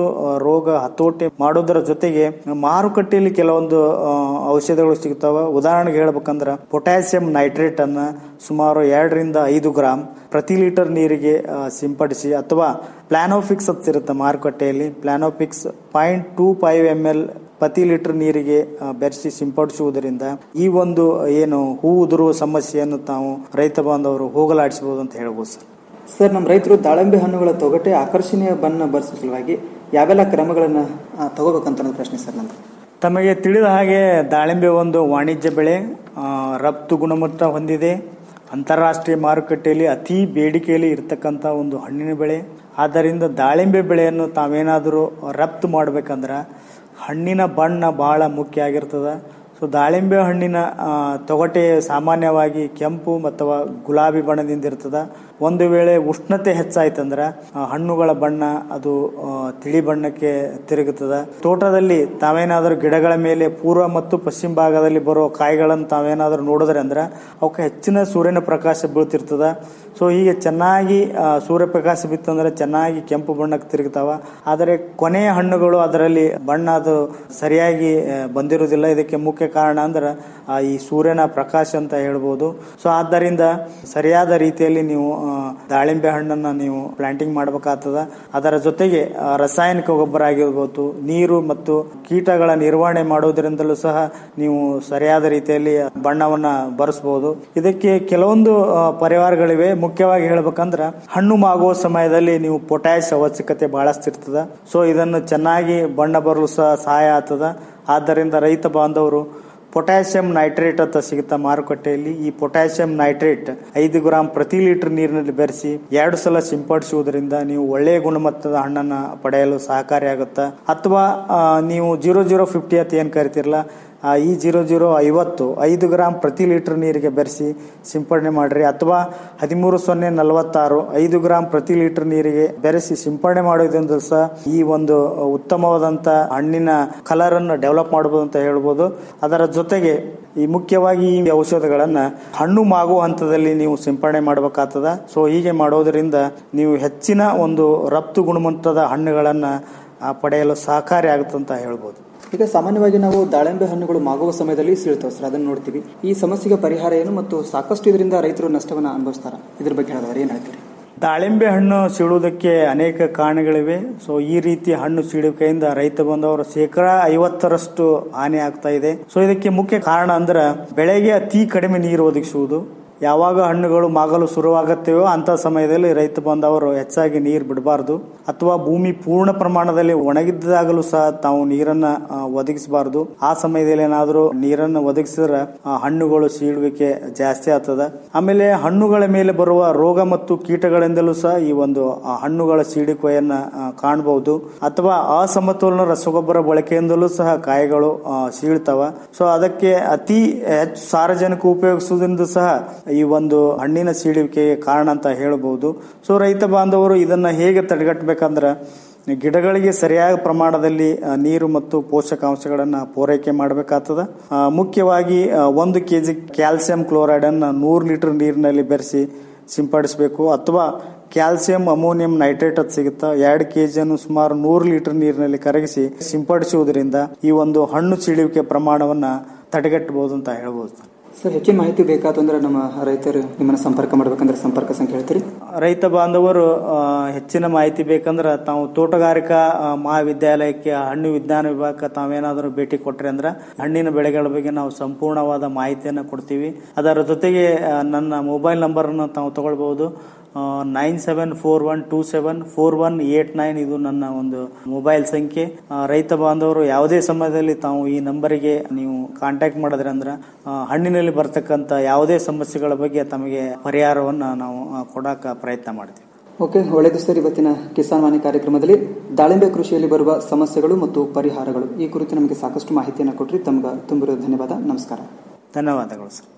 S8: ಆ, ರೋಗ ಹತೋಟಿ ಮಾಡೋದರ ಜೊತೆಗೆ ಮಾರುಕಟ್ಟೆಯಲ್ಲಿ ಕೆಲವೊಂದು ಆ, ಔಷಧಗಳು ಸಿಗ್ತಾವ ಉದಾಹರಣೆಗೆ ಹೇಳ್ಬೇಕಂದ್ರ ಪೊಟ್ಯಾಸಿಯಂ ನೈಟ್ರೇಟ್ ಅನ್ನ ಸುಮಾರು ಎರಡರಿಂದ ಐದು ಗ್ರಾಮ್ ಪ್ರತಿ ಲೀಟರ್ ನೀರಿಗೆ ಆ, ಸಿಂಪಡಿಸಿ ಅಥವಾ ಪ್ಲಾನೋಫಿಕ್ಸ್ ಅಂತ ಇರುತ್ತೆ ಮಾರುಕಟ್ಟೆಯಲ್ಲಿ Planofix point two five M L ಪ್ರತಿ ಲೀಟರ್ ನೀರಿಗೆ ಆ, ಬೆರೆಸಿ ಸಿಂಪಡಿಸುವುದರಿಂದ ಈ ಒಂದು ಏನು ಹೂ ಉದುರುವ ಸಮಸ್ಯೆಯನ್ನು ತಾವು ರೈತ ಬಾಂಧವರು ಹೋಗಲಾಡಿಸಬಹುದು ಅಂತ ಹೇಳ್ಬೋದು ಸರ್
S16: ಸರ್ ನಮ್ಮ ರೈತರು ದಾಳಿಂಬೆ ಹಣ್ಣುಗಳ ತೊಗಟೆ ಆಕರ್ಷಣೀಯ ಬಣ್ಣ ಬರೆಸುವ ಸಲುವಾಗಿ ಯಾವೆಲ್ಲ ಕ್ರಮಗಳನ್ನು ತಗೋಬೇಕಂತ ಅನ್ನೋದು ಪ್ರಶ್ನೆ ಸರ್ ನಂದು
S8: ತಮಗೆ ತಿಳಿದ ಹಾಗೆ ದಾಳಿಂಬೆ ಒಂದು ವಾಣಿಜ್ಯ ಬೆಳೆ ಆ, ರಫ್ತು ಗುಣಮಟ್ಟ ಹೊಂದಿದೆ ಅಂತಾರಾಷ್ಟ್ರೀಯ ಮಾರುಕಟ್ಟೆಯಲ್ಲಿ ಅತಿ ಬೇಡಿಕೆಯಲ್ಲಿ ಇರತಕ್ಕಂಥ ಒಂದು ಹಣ್ಣಿನ ಬೆಳೆ ಆದ್ದರಿಂದ ದಾಳಿಂಬೆ ಬೆಳೆಯನ್ನು ತಾವೇನಾದರೂ ರಫ್ತು ಮಾಡ್ಬೇಕಂದ್ರೆ ಹಣ್ಣಿನ ಬಣ್ಣ ಬಹಳ ಮುಖ್ಯ ಆಗಿರ್ತದ ಸೊ ದಾಳಿಂಬೆ ಹಣ್ಣಿನ ಆ, ತೊಗಟೆ ಸಾಮಾನ್ಯವಾಗಿ ಕೆಂಪು ಅಥವಾ ಗುಲಾಬಿ ಬಣ್ಣದಿಂದ ಇರ್ತದ ಒಂದು ವೇಳೆ ಉಷ್ಣತೆ ಹೆಚ್ಚಾಯ್ತಂದ್ರ ಆ, ಹಣ್ಣುಗಳ ಬಣ್ಣ ಅದು ಆ, ತಿಳಿ ಬಣ್ಣಕ್ಕೆ ತಿರುಗುತ್ತದ ತೋಟದಲ್ಲಿ ತಾವೇನಾದರೂ ಗಿಡಗಳ ಮೇಲೆ ಪೂರ್ವ ಮತ್ತು ಪಶ್ಚಿಮ ಭಾಗದಲ್ಲಿ ಬರೋ ಕಾಯಿಗಳನ್ನು ತಾವೇನಾದರೂ ನೋಡಿದ್ರೆ ಅಂದ್ರೆ ಅವಕ್ಕೆ ಹೆಚ್ಚಿನ ಸೂರ್ಯನ ಪ್ರಕಾಶ ಬೀಳ್ತಿರ್ತದ ಸೊ ಹೀಗೆ ಚೆನ್ನಾಗಿ ಆ, ಸೂರ್ಯಪ್ರಕಾಶ ಬಿತ್ತಂದ್ರೆ ಚೆನ್ನಾಗಿ ಕೆಂಪು ಬಣ್ಣಕ್ಕೆ ತಿರುಗ್ತಾವ ಆದರೆ ಕೊನೆಯ ಹಣ್ಣುಗಳು ಅದರಲ್ಲಿ ಬಣ್ಣ ಅದು ಸರಿಯಾಗಿ ಆ, ಬಂದಿರುವುದಿಲ್ಲ ಇದಕ್ಕೆ ಮುಖ್ಯ ಕಾರಣ ಅಂದ್ರೆ ಆ, ಈ ಸೂರ್ಯನ ಪ್ರಕಾಶ ಅಂತ ಹೇಳ್ಬೋದು ಸೊ ಆದ್ದರಿಂದ ಸರಿಯಾದ ರೀತಿಯಲ್ಲಿ ನೀವು ಆ, ದಾಳಿಂಬೆ ಹಣ್ಣನ್ನ ನೀವು ಪ್ಲಾಂಟಿಂಗ್ ಮಾಡಬೇಕಾಗ್ತದ ಅದರ ಜೊತೆಗೆ ಆ, ರಾಸಾಯನಿಕ ಗೊಬ್ಬರ ಆಗಿರ್ಬೋದು ನೀರು ಮತ್ತು ಕೀಟಗಳ ನಿರ್ವಹಣೆ ಮಾಡೋದ್ರಿಂದಲೂ ಸಹ ನೀವು ಸರಿಯಾದ ರೀತಿಯಲ್ಲಿ ಬಣ್ಣವನ್ನ ಬರೆಸಬಹುದು ಇದಕ್ಕೆ ಕೆಲವೊಂದು ಆ, ಪರಿವಾರಗಳಿವೆ ಮುಖ್ಯವಾಗಿ ಹೇಳ್ಬೇಕಂದ್ರ ಹಣ್ಣು ಮಾಗುವ ಸಮಯದಲ್ಲಿ ನೀವು ಪೊಟ್ಯಾಶ್ ಅವಶ್ಯಕತೆ ಬಹಳಷ್ಟು ಇರ್ತದ ಸೊ ಇದನ್ನು ಚೆನ್ನಾಗಿ ಬಣ್ಣ ಬರಲು ಸಹ ಸಹಾಯ ಆಗ್ತದ ಆದ್ದರಿಂದ ರೈತ ಬಾಂಧವರು ಪೊಟ್ಯಾಷಿಯಂ ನೈಟ್ರೇಟ್ ಅಂತ ಸಿಗುತ್ತಾ ಮಾರುಕಟ್ಟೆಯಲ್ಲಿ ಈ ಪೊಟ್ಯಾಷಿಯಂ ನೈಟ್ರೇಟ್ ಐದು ಗ್ರಾಂ ಪ್ರತಿ ಲೀಟರ್ ನೀರಿನಲ್ಲಿ ಬೆರೆಸಿ ಎರಡು ಸಲ ಸಿಂಪಡಿಸುವುದರಿಂದ ನೀವು ಒಳ್ಳೆಯ ಗುಣಮಟ್ಟದ ಹಣ್ಣನ್ನ ಪಡೆಯಲು ಸಹಕಾರಿಯಾಗುತ್ತೆ ಅಥವಾ ಆ, ನೀವು ಜೀರೋ ಜೀರೋ ಫಿಫ್ಟಿ ಅಂತ ಏನ್ ಕರಿತಿರಲ್ಲ ಆ, ಈ ಜೀರೋ ಜೀರೋ ಐವತ್ತು ಐದು ಗ್ರಾಂ ಪ್ರತಿ ಲೀಟರ್ ನೀರಿಗೆ ಬೆರೆಸಿ ಸಿಂಪಡಣೆ ಮಾಡ್ರಿ ಅಥವಾ ಹದಿಮೂರು ಸೊನ್ನೆ ನಲವತ್ತಾರು ಐದು ಗ್ರಾಂ ಪ್ರತಿ ಲೀಟರ್ ನೀರಿಗೆ ಬೆರೆಸಿ ಸಿಂಪಡಣೆ ಮಾಡೋದ್ರಿಂದ ಸಹ ಈ ಒಂದು ಉತ್ತಮವಾದಂತ ಹಣ್ಣಿನ ಕಲರ್ ಅನ್ನು ಡೆವಲಪ್ ಮಾಡಬಹುದು ಅಂತ ಹೇಳ್ಬೋದು ಅದರ ಜೊತೆಗೆ ಈ ಮುಖ್ಯವಾಗಿ ಈ ಔಷಧಗಳನ್ನ ಹಣ್ಣು ಮಾಗುವ ಹಂತದಲ್ಲಿ ನೀವು ಸಿಂಪಡಣೆ ಮಾಡಬೇಕಾಗ್ತದ ಸೊ ಹೀಗೆ ಮಾಡೋದ್ರಿಂದ ನೀವು ಹೆಚ್ಚಿನ ಒಂದು ರಫ್ತು ಗುಣಮಟ್ಟದ ಹಣ್ಣುಗಳನ್ನ ಆ, ಪಡೆಯಲು ಸಹಕಾರಿ ಆಗುತ್ತೆ ಅಂತ ಹೇಳ್ಬೋದು
S16: ಈಗ ಸಾಮಾನ್ಯವಾಗಿ ನಾವು ದಾಳಿಂಬೆ ಹಣ್ಣುಗಳು ಮಾಗುವ ಸಮಯದಲ್ಲಿ ಸೀಳ್ತಾವೆ ಸರ್ ಅದನ್ನು ನೋಡ್ತೀವಿ ಈ ಸಮಸ್ಯೆಗೆ ಪರಿಹಾರ ಏನು ಮತ್ತು ಸಾಕಷ್ಟು ಇದರಿಂದ ರೈತರು ನಷ್ಟವನ್ನು ಅನುಭವಿಸ್ತಾರ ಇದ್ರ ಬಗ್ಗೆ ಹೇಳಿದವರು ಏನ್ ಹೇಳ್ತೀರಿ
S8: ದಾಳಿಂಬೆ ಹಣ್ಣು ಸೀಳುವುದಕ್ಕೆ ಅನೇಕ ಕಾರಣಗಳಿವೆ ಸೊ ಈ ರೀತಿ ಹಣ್ಣು ಸೀಳುವಿಕೆಯಿಂದ ರೈತ ಬಂದವರು ಶೇಕಡ ಐವತ್ತರಷ್ಟು ಹಾನಿ ಆಗ್ತಾ ಇದೆ ಸೊ ಇದಕ್ಕೆ ಮುಖ್ಯ ಕಾರಣ ಅಂದ್ರೆ ಬೆಳೆಗೆ ಅತಿ ಕಡಿಮೆ ನೀರು ಒದಗಿಸುವುದು ಯಾವಾಗ ಹಣ್ಣುಗಳು ಮಾಗಲು ಶುರುವಾಗುತ್ತವೆಯೋ ಅಂತ ಸಮಯದಲ್ಲಿ ರೈತ ಬಂದವರು ಹೆಚ್ಚಾಗಿ ನೀರು ಬಿಡಬಾರದು ಅಥವಾ ಭೂಮಿ ಪೂರ್ಣ ಪ್ರಮಾಣದಲ್ಲಿ ಒಣಗಿದ್ದಾಗಲೂ ಸಹ ತಾವು ನೀರನ್ನ ಆ, ಒದಗಿಸಬಾರದು ಆ ಸಮಯದಲ್ಲಿ ಏನಾದರೂ ನೀರನ್ನು ಒದಗಿಸಿದ್ರೆ ಆ, ಹಣ್ಣುಗಳು ಸೀಳುವಿಕೆ ಜಾಸ್ತಿ ಆಗ್ತದ ಆಮೇಲೆ ಹಣ್ಣುಗಳ ಮೇಲೆ ಬರುವ ರೋಗ ಮತ್ತು ಕೀಟಗಳಿಂದಲೂ ಸಹ ಈ ಒಂದು ಆ, ಹಣ್ಣುಗಳ ಸೀಳುವಿಕೆಯನ್ನ ಆ, ಕಾಣಬಹುದು ಅಥವಾ ಅಸಮತೋಲನ ರಸಗೊಬ್ಬರ ಬಳಕೆಯಿಂದಲೂ ಸಹ ಕಾಯಿಗಳು ಆ, ಸೀಳ್ತಾವ ಸೊ ಅದಕ್ಕೆ ಅತಿ ಹೆಚ್ಚು ಸಾರಜನಕ ಉಪಯೋಗಿಸುವುದರಿಂದ ಸಹ ಈ ಒಂದು ಹಣ್ಣಿನ ಸೀಳುವಿಕೆಗೆ ಕಾರಣ ಅಂತ ಹೇಳಬಹುದು ಸೊ ರೈತ ಬಾಂಧವರು ಇದನ್ನ ಹೇಗೆ ತಡೆಗಟ್ಟಬೇಕಂದ್ರ ಗಿಡಗಳಿಗೆ ಸರಿಯಾದ ಪ್ರಮಾಣದಲ್ಲಿ ಆ, ನೀರು ಮತ್ತು ಪೋಷಕಾಂಶಗಳನ್ನ ಪೂರೈಕೆ ಮಾಡಬೇಕಾಗ್ತದ ಆ, ಮುಖ್ಯವಾಗಿ ಆ, ಒಂದು ಕೆಜಿ ಕ್ಯಾಲ್ಸಿಯಂ ಕ್ಲೋರೈಡ್ ಅನ್ನ ನೂರು ಲೀಟರ್ ನೀರಿನಲ್ಲಿ ಬೆರೆಸಿ ಸಿಂಪಡಿಸಬೇಕು ಅಥವಾ ಕ್ಯಾಲ್ಸಿಯಂ ಅಮೋನಿಯಂ ನೈಟ್ರೇಟ್ ಅದು ಸಿಗುತ್ತಾ ಎರಡು ಕೆಜಿಯನ್ನು ಸುಮಾರು ನೂರು ಲೀಟರ್ ನೀರಿನಲ್ಲಿ ಕರಗಿಸಿ ಸಿಂಪಡಿಸುವುದರಿಂದ ಈ ಒಂದು ಹಣ್ಣು ಸೀಳುವಿಕೆ ಪ್ರಮಾಣವನ್ನ ತಡೆಗಟ್ಟಬಹುದು ಅಂತ ಹೇಳ್ಬೋದು
S16: ಸರ್ ಹೆಚ್ಚಿನ ಮಾಹಿತಿ ಬೇಕಾತು ಅಂದ್ರೆ ನಮ್ಮ ರೈತರು ನಿಮ್ಮನ್ನ ಸಂಪರ್ಕ ಮಾಡ್ಬೇಕಂದ್ರೆ ಸಂಪರ್ಕ ಸಂಖ್ಯೆ ಹೇಳ್ತೀರಿ
S8: ರೈತ ಬಾಂಧವರು ಆ, ಹೆಚ್ಚಿನ ಮಾಹಿತಿ ಬೇಕಂದ್ರೆ ತಾವು ತೋಟಗಾರಿಕಾ ಆ, ಮಹಾವಿದ್ಯಾಲಯಕ್ಕೆ ಹಣ್ಣು ವಿಜ್ಞಾನ ವಿಭಾಗಕ್ಕೆ ತಾವೇನಾದರೂ ಭೇಟಿ ಕೊಟ್ರಿ ಅಂದ್ರೆ ಹಣ್ಣಿನ ಬೆಳೆಗಳ ಬಗ್ಗೆ ನಾವು ಸಂಪೂರ್ಣವಾದ ಮಾಹಿತಿಯನ್ನು ಕೊಡ್ತೀವಿ ಅದರ ಜೊತೆಗೆ ಆ, ನನ್ನ ಮೊಬೈಲ್ ನಂಬರ್ ಅನ್ನು ತಾವು ತಗೊಳ್ಬಹುದು nine seven four one two seven four one eight nine ಇದು ನನ್ನ ಒಂದು ಮೊಬೈಲ್ ಸಂಖ್ಯೆ ಆ, ರೈತ ಬಾಂಧವರು ಯಾವುದೇ ಸಮಯದಲ್ಲಿ ತಾವು ಈ ನಂಬರಿಗೆ ನೀವು ಕಾಂಟ್ಯಾಕ್ಟ್ ಮಾಡಿದ್ರೆ ಅಂದ್ರೆ ಆ, ಹಣ್ಣಿನಲ್ಲಿ ಬರ್ತಕ್ಕಂಥ ಯಾವುದೇ ಸಮಸ್ಯೆಗಳ ಬಗ್ಗೆ ತಮಗೆ ಪರಿಹಾರವನ್ನ ನಾವು ಆ, ಕೊಡಾಕ ಪ್ರಯತ್ನ ಮಾಡ್ತೀವಿ
S16: ಓಕೆ ಒಳ್ಳೆಯದು ಸರ್ ಇವತ್ತಿನ ಕಿಸಾನ್ ವಾಣಿ ಕಾರ್ಯಕ್ರಮದಲ್ಲಿ ದಾಳಿಂಬೆ ಕೃಷಿಯಲ್ಲಿ ಬರುವ ಸಮಸ್ಯೆಗಳು ಮತ್ತು ಪರಿಹಾರಗಳು ಈ ಕುರಿತು ನಮಗೆ ಸಾಕಷ್ಟು ಮಾಹಿತಿಯನ್ನು ಕೊಟ್ರಿ ತಮ್ಗೆ ತುಂಬಿರೋ ಧನ್ಯವಾದ ನಮಸ್ಕಾರ
S8: ಧನ್ಯವಾದಗಳು ಸರ್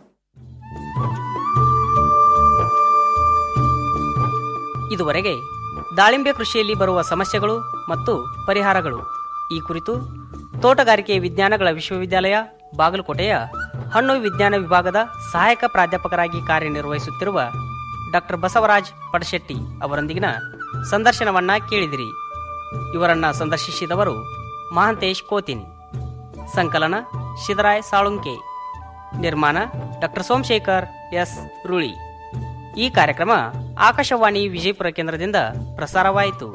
S15: ಇದುವರೆಗೆ ದಾಳಿಂಬೆ ಕೃಷಿಯಲ್ಲಿ ಬರುವ ಸಮಸ್ಯೆಗಳು ಮತ್ತು ಪರಿಹಾರಗಳು ಈ ಕುರಿತು ತೋಟಗಾರಿಕೆ ವಿಜ್ಞಾನಗಳ ವಿಶ್ವವಿದ್ಯಾಲಯ ಬಾಗಲಕೋಟೆಯ ಹಣ್ಣು ವಿಜ್ಞಾನ ವಿಭಾಗದ ಸಹಾಯಕ ಪ್ರಾಧ್ಯಾಪಕರಾಗಿ ಕಾರ್ಯನಿರ್ವಹಿಸುತ್ತಿರುವ ಡಾಕ್ಟರ್ ಬಸವರಾಜ್ ಪಡಶೆಟ್ಟಿ ಅವರೊಂದಿಗಿನ ಸಂದರ್ಶನವನ್ನ ಕೇಳಿದಿರಿ ಇವರನ್ನ ಸಂದರ್ಶಿಸಿದವರು ಮಹಾಂತೇಶ್ ಕೋತಿನ್ ಸಂಕಲನ ಶಿದರಾಯ್ ಸಾಳುಂಕೆ ನಿರ್ಮಾಣ ಡಾಕ್ಟರ್ ಸೋಮಶೇಖರ್ ಎಸ್ ರುಳಿ ಈ ಕಾರ್ಯಕ್ರಮ ಆಕಾಶವಾಣಿ ವಿಜಯಪುರ ಕೇಂದ್ರದಿಂದ ಪ್ರಸಾರವಾಯಿತು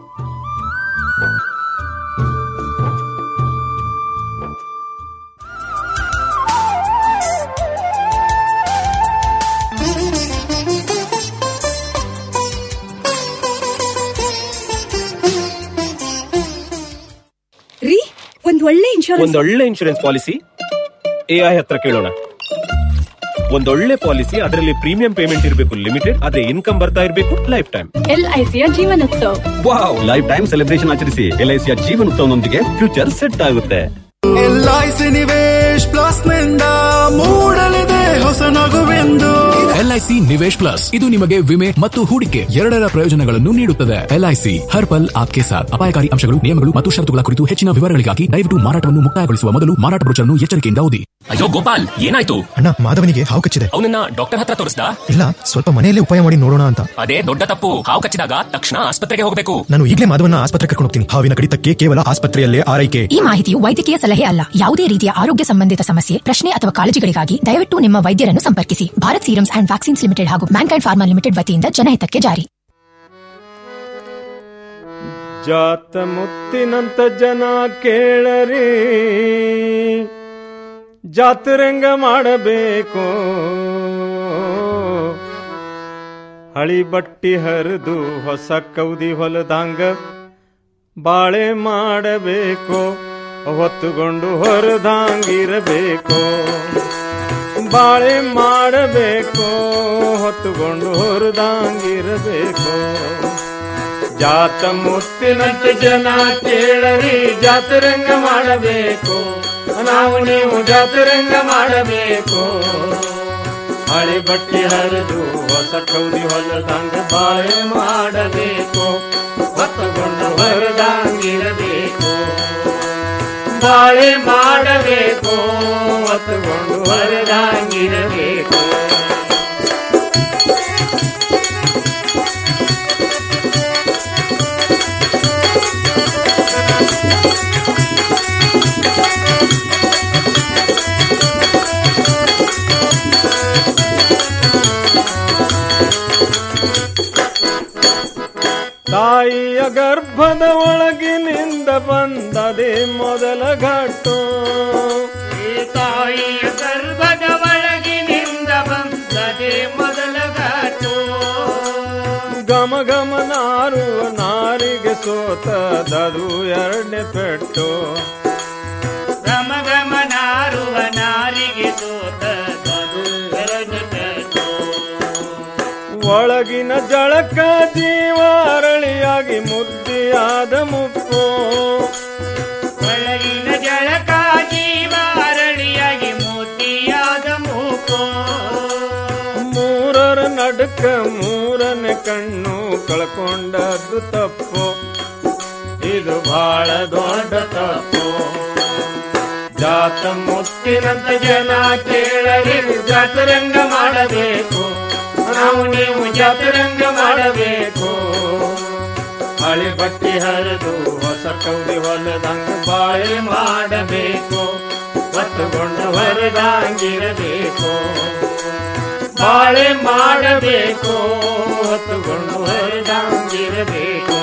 S14: ರೀ ಒಂದ್ ಒಳ್ಳೆ ಇನ್ಶೂರೆನ್ಸ್
S17: ಒಂದೊಳ್ಳೆ ಇನ್ಶೂರೆನ್ಸ್ ಪಾಲಿಸಿ ಎಐ ಹತ್ರ ಕೇಳೋಣ ಒಂದೊಳ್ಳೆ ಪಾಲಿಸಿ ಅದರಲ್ಲಿ ಪ್ರೀಮಿಯಂ ಪೇಮೆಂಟ್ ಇರಬೇಕು ಲಿಮಿಟೆಡ್ ಆದ್ರೆ ಇನ್ಕಮ್ ಬರ್ತಾ ಇರಬೇಕು ಲೈಫ್ ಟೈಮ್
S14: ಎಲ್ಐಸಿಯ ಜೀವನೋತ್ಸವ
S17: ವಾವ್ ಲೈಫ್ ಟೈಮ್ ಸೆಲೆಬ್ರೇಷನ್ ಆಚರಿಸಿ ಎಲ್ಐಸಿಯ ಜೀವನೋತ್ಸವನೊಂದಿಗೆ ಫ್ಯೂಚರ್ ಸೆಟ್ ಆಗುತ್ತೆ
S18: ಎಲ್ಐಸಿ ನಿವೇಶ್ ಪ್ಲಸ್ ನಿಂದ ಮೂಡಲಿದೆ ಹೊಸ ನಗುವೆಂದು
S19: ಎಲ್ಐಸಿ ನಿವೇಶ್ ಪ್ಲಸ್ ಇದು ನಿಮಗೆ ವಿಮೆ ಮತ್ತು ಹೂಡಿಕೆ ಎರಡರ ಪ್ರಯೋಜನಗಳನ್ನು ನೀಡುತ್ತದೆ ಎಲ್ಐಸಿ ಹರ್ ಪಲ್ ಆಪ್ಕೆ ಸಾಥ್ ಅಪಾಯಕಾರಿ ಅಂಶಗಳು ನಿಯಮಗಳು ಮತ್ತು ಷರತ್ತುಗಳ ಕುರಿತು ಹೆಚ್ಚಿನ ವಿವರಗಳಿಗಾಗಿ ದಯವಿಟ್ಟು ಮಾರಾಟವನ್ನು ಮುಕ್ತಾಯಗೊಳಿಸುವ ಮೊದಲು ಮಾರಾಟ ಬ್ರೋಚರ್ನ್ನು ಎಚ್ಚರಿಕೆಯಿಂದ ಓದಿ
S10: ಅಯ್ಯೋ ಗೋಪಾಲ್ ಏನಾಯ್ತು
S11: ಅಣ್ಣ ಮಾಧವನಿಗೆ ಹಾವು ಕಚ್ಚಿದೆ
S10: ಅವನನ್ನ ಡಾಕ್ಟರ್ ಹತ್ರ ತೋರಿಸ್ದಾ
S11: ಇಲ್ಲ ಸ್ವಲ್ಪ ಮನೆಯಲ್ಲೇ ಉಪಾಯ ಮಾಡಿ ನೋಡೋಣ ಅಂತ
S10: ಅದೇ ದೊಡ್ಡ ತಪ್ಪು ಹಾವು ಕಚ್ಚಿದಾಗ ತಕ್ಷಣ ಆಸ್ಪತ್ರೆಗೆ ಹೋಗಬೇಕು
S11: ನಾನು ಈಗಲೇ ಮಾಧವನ ಆಸ್ಪತ್ರೆ ಕರ್ಕೊಂಡು ಹೋಗ್ತೀನಿ ಹಾವಿನ ಕಡಿತಕ್ಕೆ ಕೇವಲ ಆಸ್ಪತ್ರೆಯಲ್ಲೇ ಆರೈಕೆ
S12: ಈ ಮಾಹಿತಿಯು ವೈದ್ಯಕೀಯ ಸಲಹೆ ಅಲ್ಲ ಯಾವುದೇ ರೀತಿಯ ಆರೋಗ್ಯ ಸಂಬಂಧಿತ ಸಮಸ್ಯೆ ಪ್ರಶ್ನೆ ಅಥವಾ ಕಾಳಜಿಗಳಿಗಾಗಿ ದಯವಿಟ್ಟು ನಿಮ್ಮ ವೈದ್ಯರನ್ನು ಸಂಪರ್ಕಿಸಿ Bharat serums and vaccines limited ಹಾಗೂ ಮ್ಯಾನ್ಕೈಂಡ್ ಫಾರ್ಮಾ ಲಿಮಿಟೆಡ್ ವತಿಯಿಂದ ಜನಹಿತಕ್ಕೆ ಜಾರಿ
S20: ಜಾತ ಮುತ್ತಿನಂತ ಜನ ಕೇಳರಿ ಜಾತರಂಗ ಮಾಡಬೇಕು ಹಳಿ ಬಟ್ಟಿ ಹರಿದು ಹೊಸ ಕೌದಿ ಹೊಲದಂಗ ಬಾಳೆ ಮಾಡಬೇಕು ಹೊತ್ತುಕೊಂಡು ಹೊರದಂಗಿರಬೇಕು ಬಾಳೆ ಮಾಡಬೇಕು ಹೊತ್ತುಕೊಂಡು ಹೊರದಂಗಿರಬೇಕು ಜಾತ ಮುತ್ತಿನಂತ ಜನ ಕೇಳರಿ ಜಾತರಂಗ ಮಾಡಬೇಕು ನಾವು ನೀವು ಜಾತರಂಗ ಮಾಡಬೇಕು ಹಳೆ ಬಟ್ಟೆ ಹರಿದು ಹೊಸ ಕೌದಿ ಹೊಲದಂಗ ಬಾಳೆ ಮಾಡಬೇಕು ಹೊತ್ತುಕೊಂಡು ಹೊರದಂಗಿರಬೇಕು ಬಾಳೆ ಮಾಡಬೇಕು ಹೊತ್ತುಕೊಂಡು ಹೊರದಂಗಿರಬೇಕು ತಾಯಿಯ ಗರ್ಭದ ಒಳಗಿನಿಂದ ಬಂದದೆ ಮೊದಲ ಘಟ್ಟು ತಾಯಿಯ ಗರ್ಭದ ಒಳಗಿನಿಂದ ಬಂದದೆ ಮೊದಲ ಘಟ್ಟು ಗಮ ಗಮ ನಾರುವ ನಾರಿಗೆ ಸೋತದದು ಎರಡನೇ ಪೆಟ್ಟು ಗಮ ಗಮ ನಾರುವ ನಾರಿಗೆ ಸೋತದದು ಎರಡನೇ ಪೆಟ್ಟು ಒಳಗಿನ ಜಳಕ ಜೀವ ಅರಳಿಯಾಗಿ ಮುದ್ದಿಯಾದ ಮುಪ್ಪು ಒಳಗಿನ ಜಳಕ ಜೀವ ಅರಳಿಯಾಗಿ ಮುದ್ದಿಯಾದ ಮುಪ್ಪು ಮೂರರ ನಡುಕ ಮೂರನೇ ಕಣ್ಣು ಕಳ್ಕೊಂಡದ್ದು ತಪ್ಪು ಇದು ಬಹಳ ದೊಡ್ಡ ತಪ್ಪು ಜಾತ ಮುತ್ತಿನಂತ ಜನ ಕೇಳರಿ ಜಾತರಂಗ ಮಾಡಬೇಕು ನಾವು ನೀವು ಜಾತರಂಗ ಮಾಡಬೇಕು ಹಳೆ ಬಟ್ಟೆ ಹರಿದು ಹೊಸ ಕೌದಿ ಹೊಲದಂಗ ಬಾಳೆ ಮಾಡಬೇಕು ಹೊತ್ತುಕೊಂಡು ಹೊರದಂಗಿರಬೇಕು ಬಾಳೆ ಮಾಡಬೇಕು ಹೊತ್ತುಕೊಂಡು ಹೊರದಂಗಿರಬೇಕು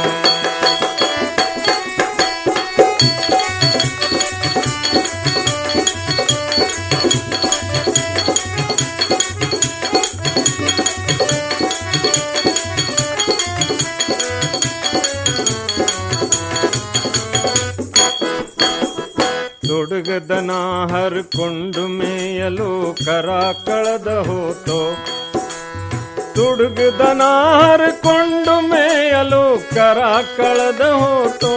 S20: ತೊಡಗದನ ಹರ್ಕೊಂಡು ಮೇಯಲು ಕರ ಕಳೆದ ಹೋತೋ ತುಡುಗದನ ಹರ್ಕೊಂಡು ಮೇಯಲು ಕರ ಕಳೆದ ಹೋತೋ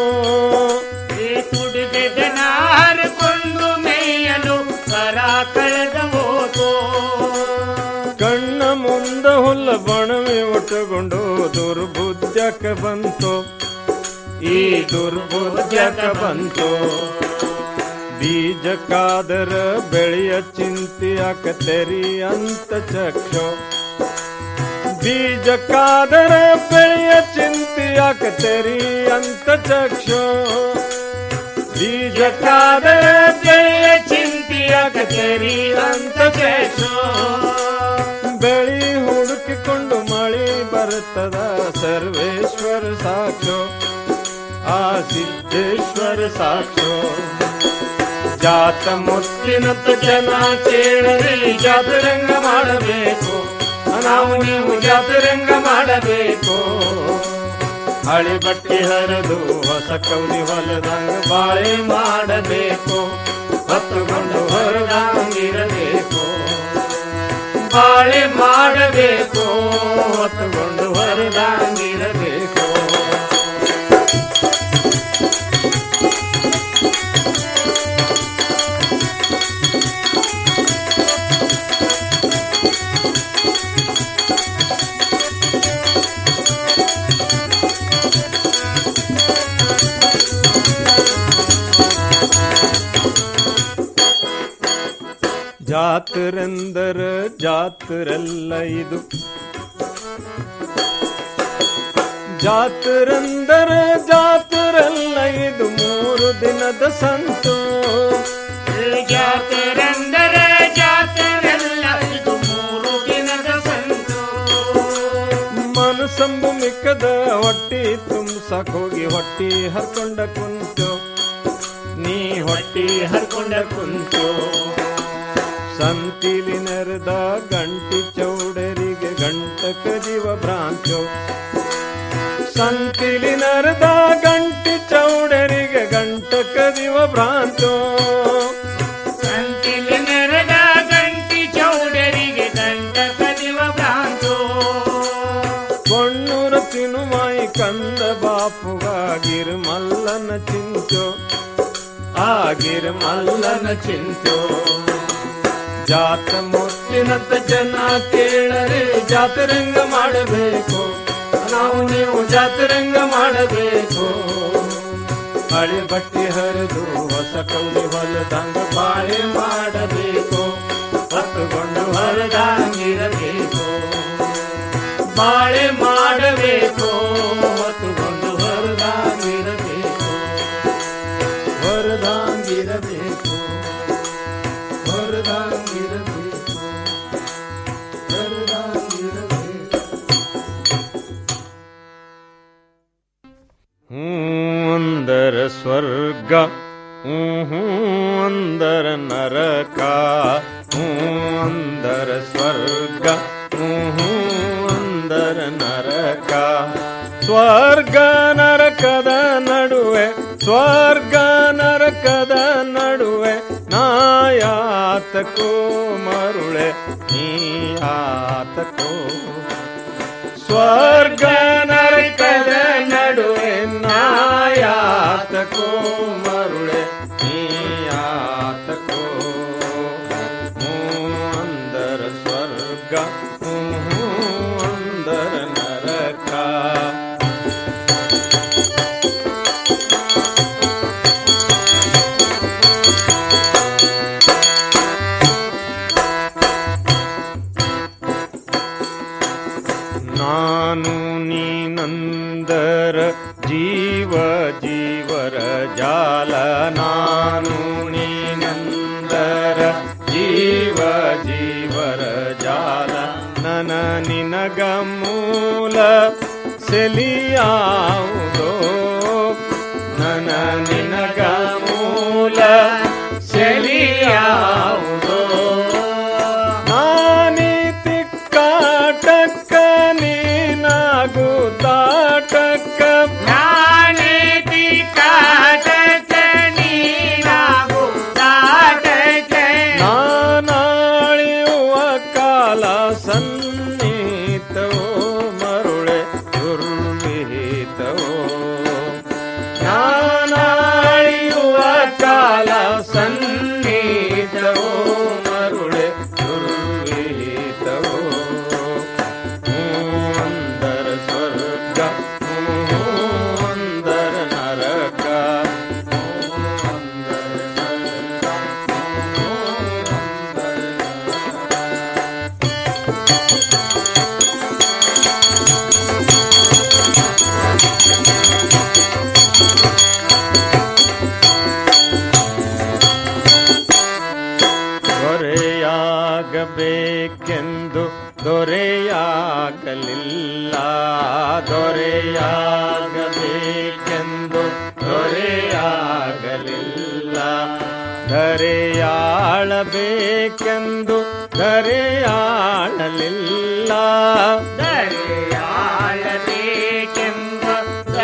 S20: ತುಡುಗದನ ಹರ್ಕೊಂಡು ಮೇಯಲು ಕರ ಕಳೆದ ಹೋತೋ ಕಣ್ಣ ಮುಂದ ಹುಲ್ಲ ಬಣವೆ ಒಟ್ಟುಕೊಂಡು ದುರ್ಬುದ್ಧಕ್ಕೆ ಬಂತು ಈ ದುರ್ಬುದ್ಧಕ್ಕೆ ಬಂತು ಬೀಜ ಕಾದರ ಬೆಳೆಯ ಚಿಂತೆಯಾಕ ತೆರಿ ಅಂತ ಚಕ್ಷು ಬೀಜ ಕಾದರ ಬೆಳೆಯ ಚಿಂತೆ ಚಿಂತೆಯಾಕ ತೆರಿ ಅಂತ ಚಕ್ಷು ಬೀಜಕ್ಕಾದ ಜಯ ಚಿಂತೆಯಾಕ ತೆರಿ ಅಂತ ಚಕ್ಷು ಬೆಳಿ ಹುಡುಕಿಕೊಂಡು ಮಳಿ ಬರುತ್ತದ ಸರ್ವೇಶ್ವರ ಸಾಕ್ಷು ಆ ಸಿದ್ದೇಶ್ವರ ಸಾಕ್ಷು ಜಾತ ಮುತ್ತಿನತ್ತ ಜನ ಕೇಳದೆ ಜಾತರಂಗ ಮಾಡಬೇಕು ನಾವು ನೀವು ಜಾತರಂಗ ಮಾಡಬೇಕು ಹಳಿ ಬಟ್ಟೆ ಹರಿದು ಹೊಸ ಕೌಲಿ ಹೊಲದಂಗ ಬಾಳೆ ಮಾಡಬೇಕು ಹೊತ್ತುಕೊಂಡು ಹೊರದಂಗಿರಬೇಕು ಬಾಳೆ ಮಾಡಬೇಕು ಹೊತ್ತುಕೊಂಡು ಹೊರದಂಗಿರಬೇಕು ಜಾತರೆಂದರ ಜಾತರೆಲ್ಲ ಇದು ಜಾತರೆಂದರ ಜಾತರೆಲ್ಲ ಇದು ಮೂರು ದಿನದ ಸಂತು ಜಾತರೆಂದರ ಜಾತರೆಲ್ಲ ಇದು ಮೂರು ದಿನದ ಸಂತು ಮನಸ್ಸಂಬು ಮಿಕ್ಕದ ಹೊಟ್ಟಿ ತುಂಬಸಕ್ ಹೋಗಿ ಹೊಟ್ಟಿ ಹರ್ಕೊಂಡ ಕುಂತು ನೀ ಹೊಟ್ಟಿ ಹರ್ಕೊಂಡ ಕುಂತು ಸಂತಿಲಿ ನೆರೆದ ಗಂಟಿ ಚೌಡರಿಗೆ ಗಂಟಕ ಜೀವ ಭ್ರಾಂಚೋ ಸಂತಿಲಿ ನೆರೆದ ಗಂಟಿ ಚೌಡರಿಗೆ ಗಂಟಕ ಜೀವ ಭ್ರಾಂಚೋ ಸಂತಿಲಿ ನೆರೆದ ಗಂಟಿ ಚೌಡರಿಗೆ ಗಂಟಕ ಜೀವ ಭ್ರಾಂಚೋ ಕೊಣ್ಣೂರ ತಿನುಮಾಯಿ ಕಂದ ಬಾಪುಗಾಗಿರ್ ಮಲ್ಲನ ಚಿಂಚೋ ಆಗಿರ್ ಮಲ್ಲನ ಚಿಂಚೋ ಜಾತ ಮುತ್ತಿನಂತ ಜನ ಕೇಳರೆ ಜಾತರಂಗ ಮಾಡಬೇಕು ನಾವು ನೀವು ಜಾತರಂಗ ಮಾಡಬೇಕು ಹಳೆ ಬಟ್ಟೆ ಹರಿದು ಹೊಸ ಕೌಲಿ ಹೊಲದಂಗ ಬಾಳೆ ಮಾಡಬೇಕು ಹೊತ್ತುಕೊಂಡು ಹೊರದಂಗಿರಬೇಕು ಬಾಳೆ ಮಾಡಬೇಕು ಹೊತ್ತುಕೊಂಡು ಹೊರದಂಗಿರಬೇಕು ಹೊರದಂಗಿರಬೇಕು ಹೊರದಂಗಿರಬೇಕು ಹೊರದಂಗಿರಬೇಕು ಹ್ಞೂ ಅಂದರ ಸ್ವರ್ಗ ಹ್ಞೂ ಹ್ಞೂ ಅಂದರ ನರಕ ಹ್ಞೂ ಅಂದರ ಸ್ವರ್ಗ ಹ್ಞೂ ಹ್ಞೂ ಅಂದರ ನರಕ ಸ್ವರ್ಗ ನರಕದ ನಡುವೆ ಸ್ವರ್ಗ ನರಕದ ನಡುವೆ ನಾಯಾತಕೋ ಮರುಳೆ ನೀಯಾತಕೋ ಸ್ವರ್ಗ ನರಕದ ನಡುವೆ ನಾಯಾತಕೋ ಮರುಳೆ ನೀಯಾತಕೋ ಹ್ಞೂ ಅಂದರ ಸ್ವರ್ಗ ಹ್ಞೂ ಹ್ಞೂ ಅಂದರ ನರಕ ನಾನು ನೀನಂದರ ಜೀವ ಜೀವರ ಜಾಲ ನಾನು ನೀನಂದರ ಜೀವ ಜೀವರ ಜಾಲ ನನ ನಿನಗ ಮೂಲ ಸೆಲಿಯಾವುದೋ ನನ ನಿನಗ ಮೂಲ ಸೆಲಿಯಾವುದೋ ನಾನೀತಿ ಕಾಟಕ್ಕ ನೀನಾಗು ತಾಟಕ್ಕ ನಾನೀತಿ ಕಾಟಕ್ಕ ನೀನಾಗು ತಾಟಕ್ಕ ನಾನಾಳಿಯುವ ಕಾಲ ಸನ್ನಿಹಿತವೋ ಮರುಳೆ ದುರ್ವಿಹಿತವೋ ನಾನಾಳಿಯುವ ಧರೆಯಾಗಬೇಕೆಂದು ದೊರೆಯಾಗಲಿಲ್ಲ ಧರೆಯಾಳಬೇಕೆಂದು ಧರೆಯಾಳಲಿಲ್ಲ
S6: ಧರೆಯಾಳಬೇಕೆಂದು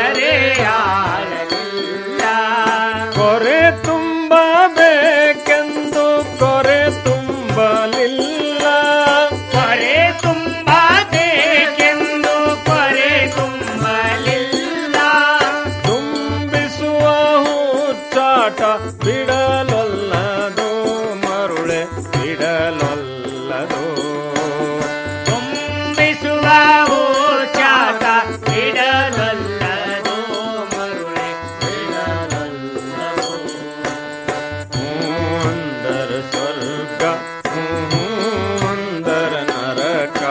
S6: ಧರೆಯಾಳಲಿಲ್ಲ
S20: ಕೊರೆ ತುಂಬಬೇಕೆಂದು ಕೊರೆ ತುಂಬಲಿಲ್ಲ
S6: ಕೊರೆ ತುಂಬಬೇಕೆಂದು ಕೊರೆ ತುಂಬಲಿಲ್ಲ
S20: ತುಂಬಿಸುವ ಹುಚ್ಚಾಟ ಬಿಡಲೊಲ್ಲದು ಮರುಳೆ ಬಿಡಲೊಲ್ಲದು
S6: ತುಂಬಿಸುವ ಚಾಟ ಬಿಡಲೊಲ್ಲದು ಮರುಳೆ ಬಿಡಲೊಲ್ಲದು
S20: ಅಂದರ ಸ್ವರ್ಗ ಅಂದರ ನರಕ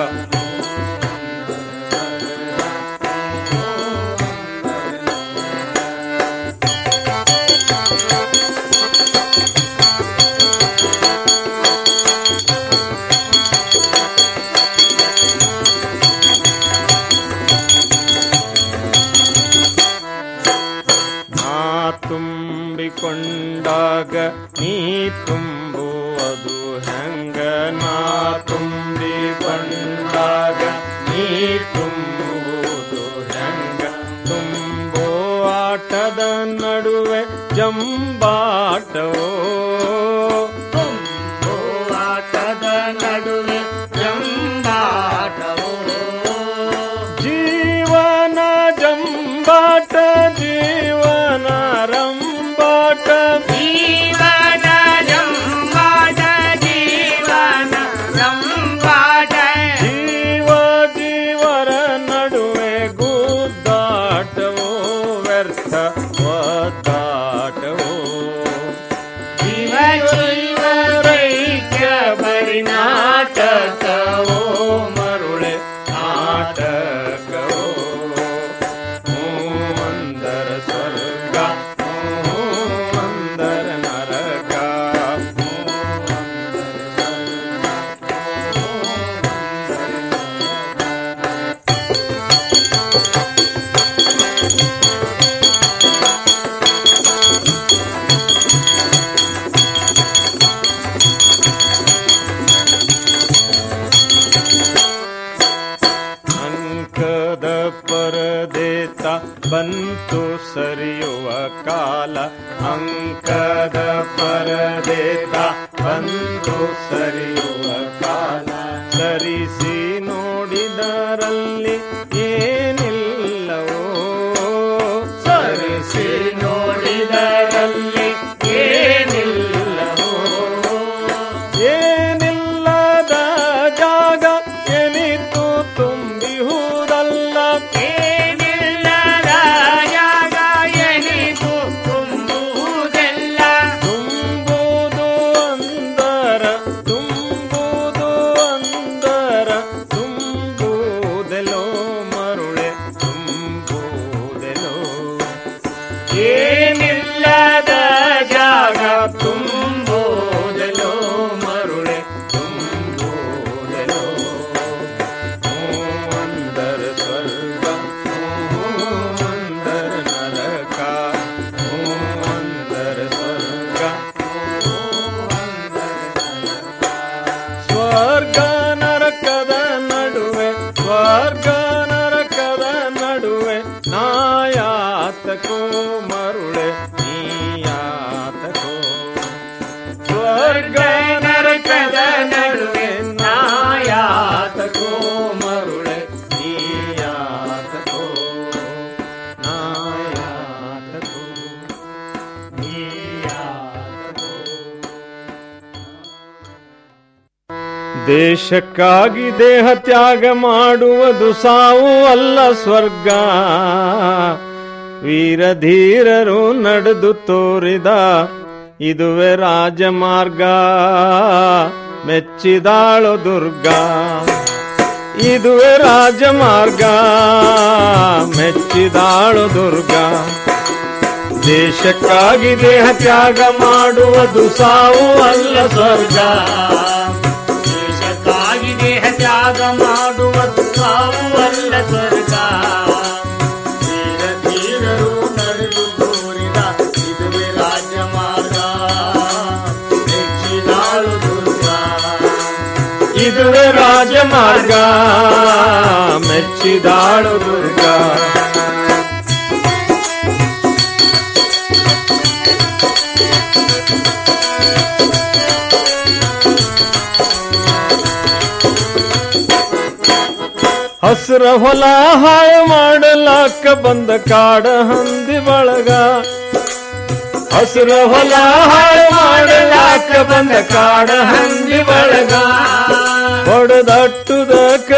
S20: ನಾ ತುಂಬಿಕೊಂಡಾಗ ನೀ ತುಂಬುವುದು ಹೆಂಗ ನಾ ತುಂಬಿಕೊಂಡಾಗ ನೀ ತುಂಬುವುದು ಹೆಂಗ ತುಂಬೋ ಆಟದ ನಡುವೆ ಜಂಬಾಟವೋ
S6: ತುಂಬೋ ಆಟದ ನಡುವೆ ಜಂಬಾಟವೋ
S20: ಜೀವನ ಜಂಬಾಟ ಜೀವನ ರಂಬಾಟ
S6: ಜೀವನ ಜಂಬಾಟ ಜೀವನ ರಂಬಾಟ
S20: ಜೀವ ಜೀವರ ನಡುವೆ ಗುದ್ದಾಟವೋ ವ್ಯರ್ಥ ಒದ್ದಾಟವೋ
S6: ಜೀವ ಜೀವರೈಕ್ಯ ಬರಿ ನಾಟಕವೋ
S20: ಮರುಳೆ ನಾಟಕವೋ ಅಂದರ ಸ್ವರ್ಗ ಅಂದರ ನರಕ ಅಂಕದ ಪರದೇತ ಬಂತು ಸರಿಯುವ ಕಾಲ ಅಂಕದ ಪರದೇತ ಬಂತು ಸರಿಯುವ ಕಾಲ ಸರಿಸಿ ನೋಡಿದರಲ್ಲಿ ಏನಿಲ್ಲವೋ ಸರಿಸಿ ನೋಡಿದರಲ್ಲಿ ಏನಿಲ್ಲವೋ ಏನಿಲ್ಲದ ಜಾಗ ಎನಿತು ತುಂಬಿಹುದಲ್ಲ
S6: ಏನಿಲ್ಲದ ಜಾಗ ಎನಿತು ತುಂಬುವುದೆಲ್ಲ
S20: ತುಂಬುವುದು ಅಂದರ ತುಂಬುವುದು ಅಂದರ ತುಂಬುವುದೆಲೋ ಮರುಳೆ ತುಂಬುವುದೆಲೋ
S6: ಏನಿಲ್ಲದ ಜಾಗ ತುಂಬುವುದೆಲೋ ಮರುಳೆ
S20: ತುಂಬುವುದೆಲೋ ಅಂದರ ಸ್ವರ್ಗ ಅಂದರ ನರಕ ಅಂದರ ಸ್ವರ್ಗ ಸ್ವರ್ಗ ನರಕದ ನಡುವೆ ಸ್ವರ್ಗ ನರಕದ ನಡುವೆ ನಾಯಾತಕೋ ಮರುಳೆ ನೀಯಾತಕೋ ಸ್ವರ್ಗ ನರಕದ ನಡುವೆ ನಾಯಾತಕೋ ಮರುಳೆ ನೀಯಾತಕೋ ನಾಯಾತಕೋ ನೀಯಾತಕೋ ದೇಶಕ್ಕಾಗಿ ದೇಹ ತ್ಯಾಗ ಮಾಡುವುದು ಸಾವು ಅಲ್ಲ ಸ್ವರ್ಗ ವೀರಧೀರರು ನಡೆದು ತೋರಿದ ಇದುವೆ ರಾಜಮಾರ್ಗ ಮೆಚ್ಚಿದಾಳು ದುರ್ಗಾ ಇದುವೆ ರಾಜಮಾರ್ಗ ಮೆಚ್ಚಿದಾಳು ದುರ್ಗಾ ದೇಶಕ್ಕಾಗಿ ದೇಹ ತ್ಯಾಗ ಮಾಡುವುದು ಸಾವು ಅಲ್ಲ ಸ್ವರ್ಗ
S6: ದೇಶಕ್ಕಾಗಿ ದೇಹ ತ್ಯಾಗ ಮಾಡುವ ಸಾವು ಅಲ್ಲ ಸ್ವರ್ಗ
S20: ಮಾರ್ಗ ಮೆಚ್ಚಿದಾಳು ದುರ್ಗಾ ಹಸ್ರ ಹೊಲ ಹಾಳು ಮಾಡಲಾಕ ಬಂದ ಕಾಡ ಹಂದಿ ಬಳಗ ಹಸ್ರ ಹೊಲ ಹಾಳು ಮಾಡಲಾಕ ಬಂದ ಕಾಡ ಹಂದಿ ಬಳಗ ಹೊಡೆದಟ್ಟುದ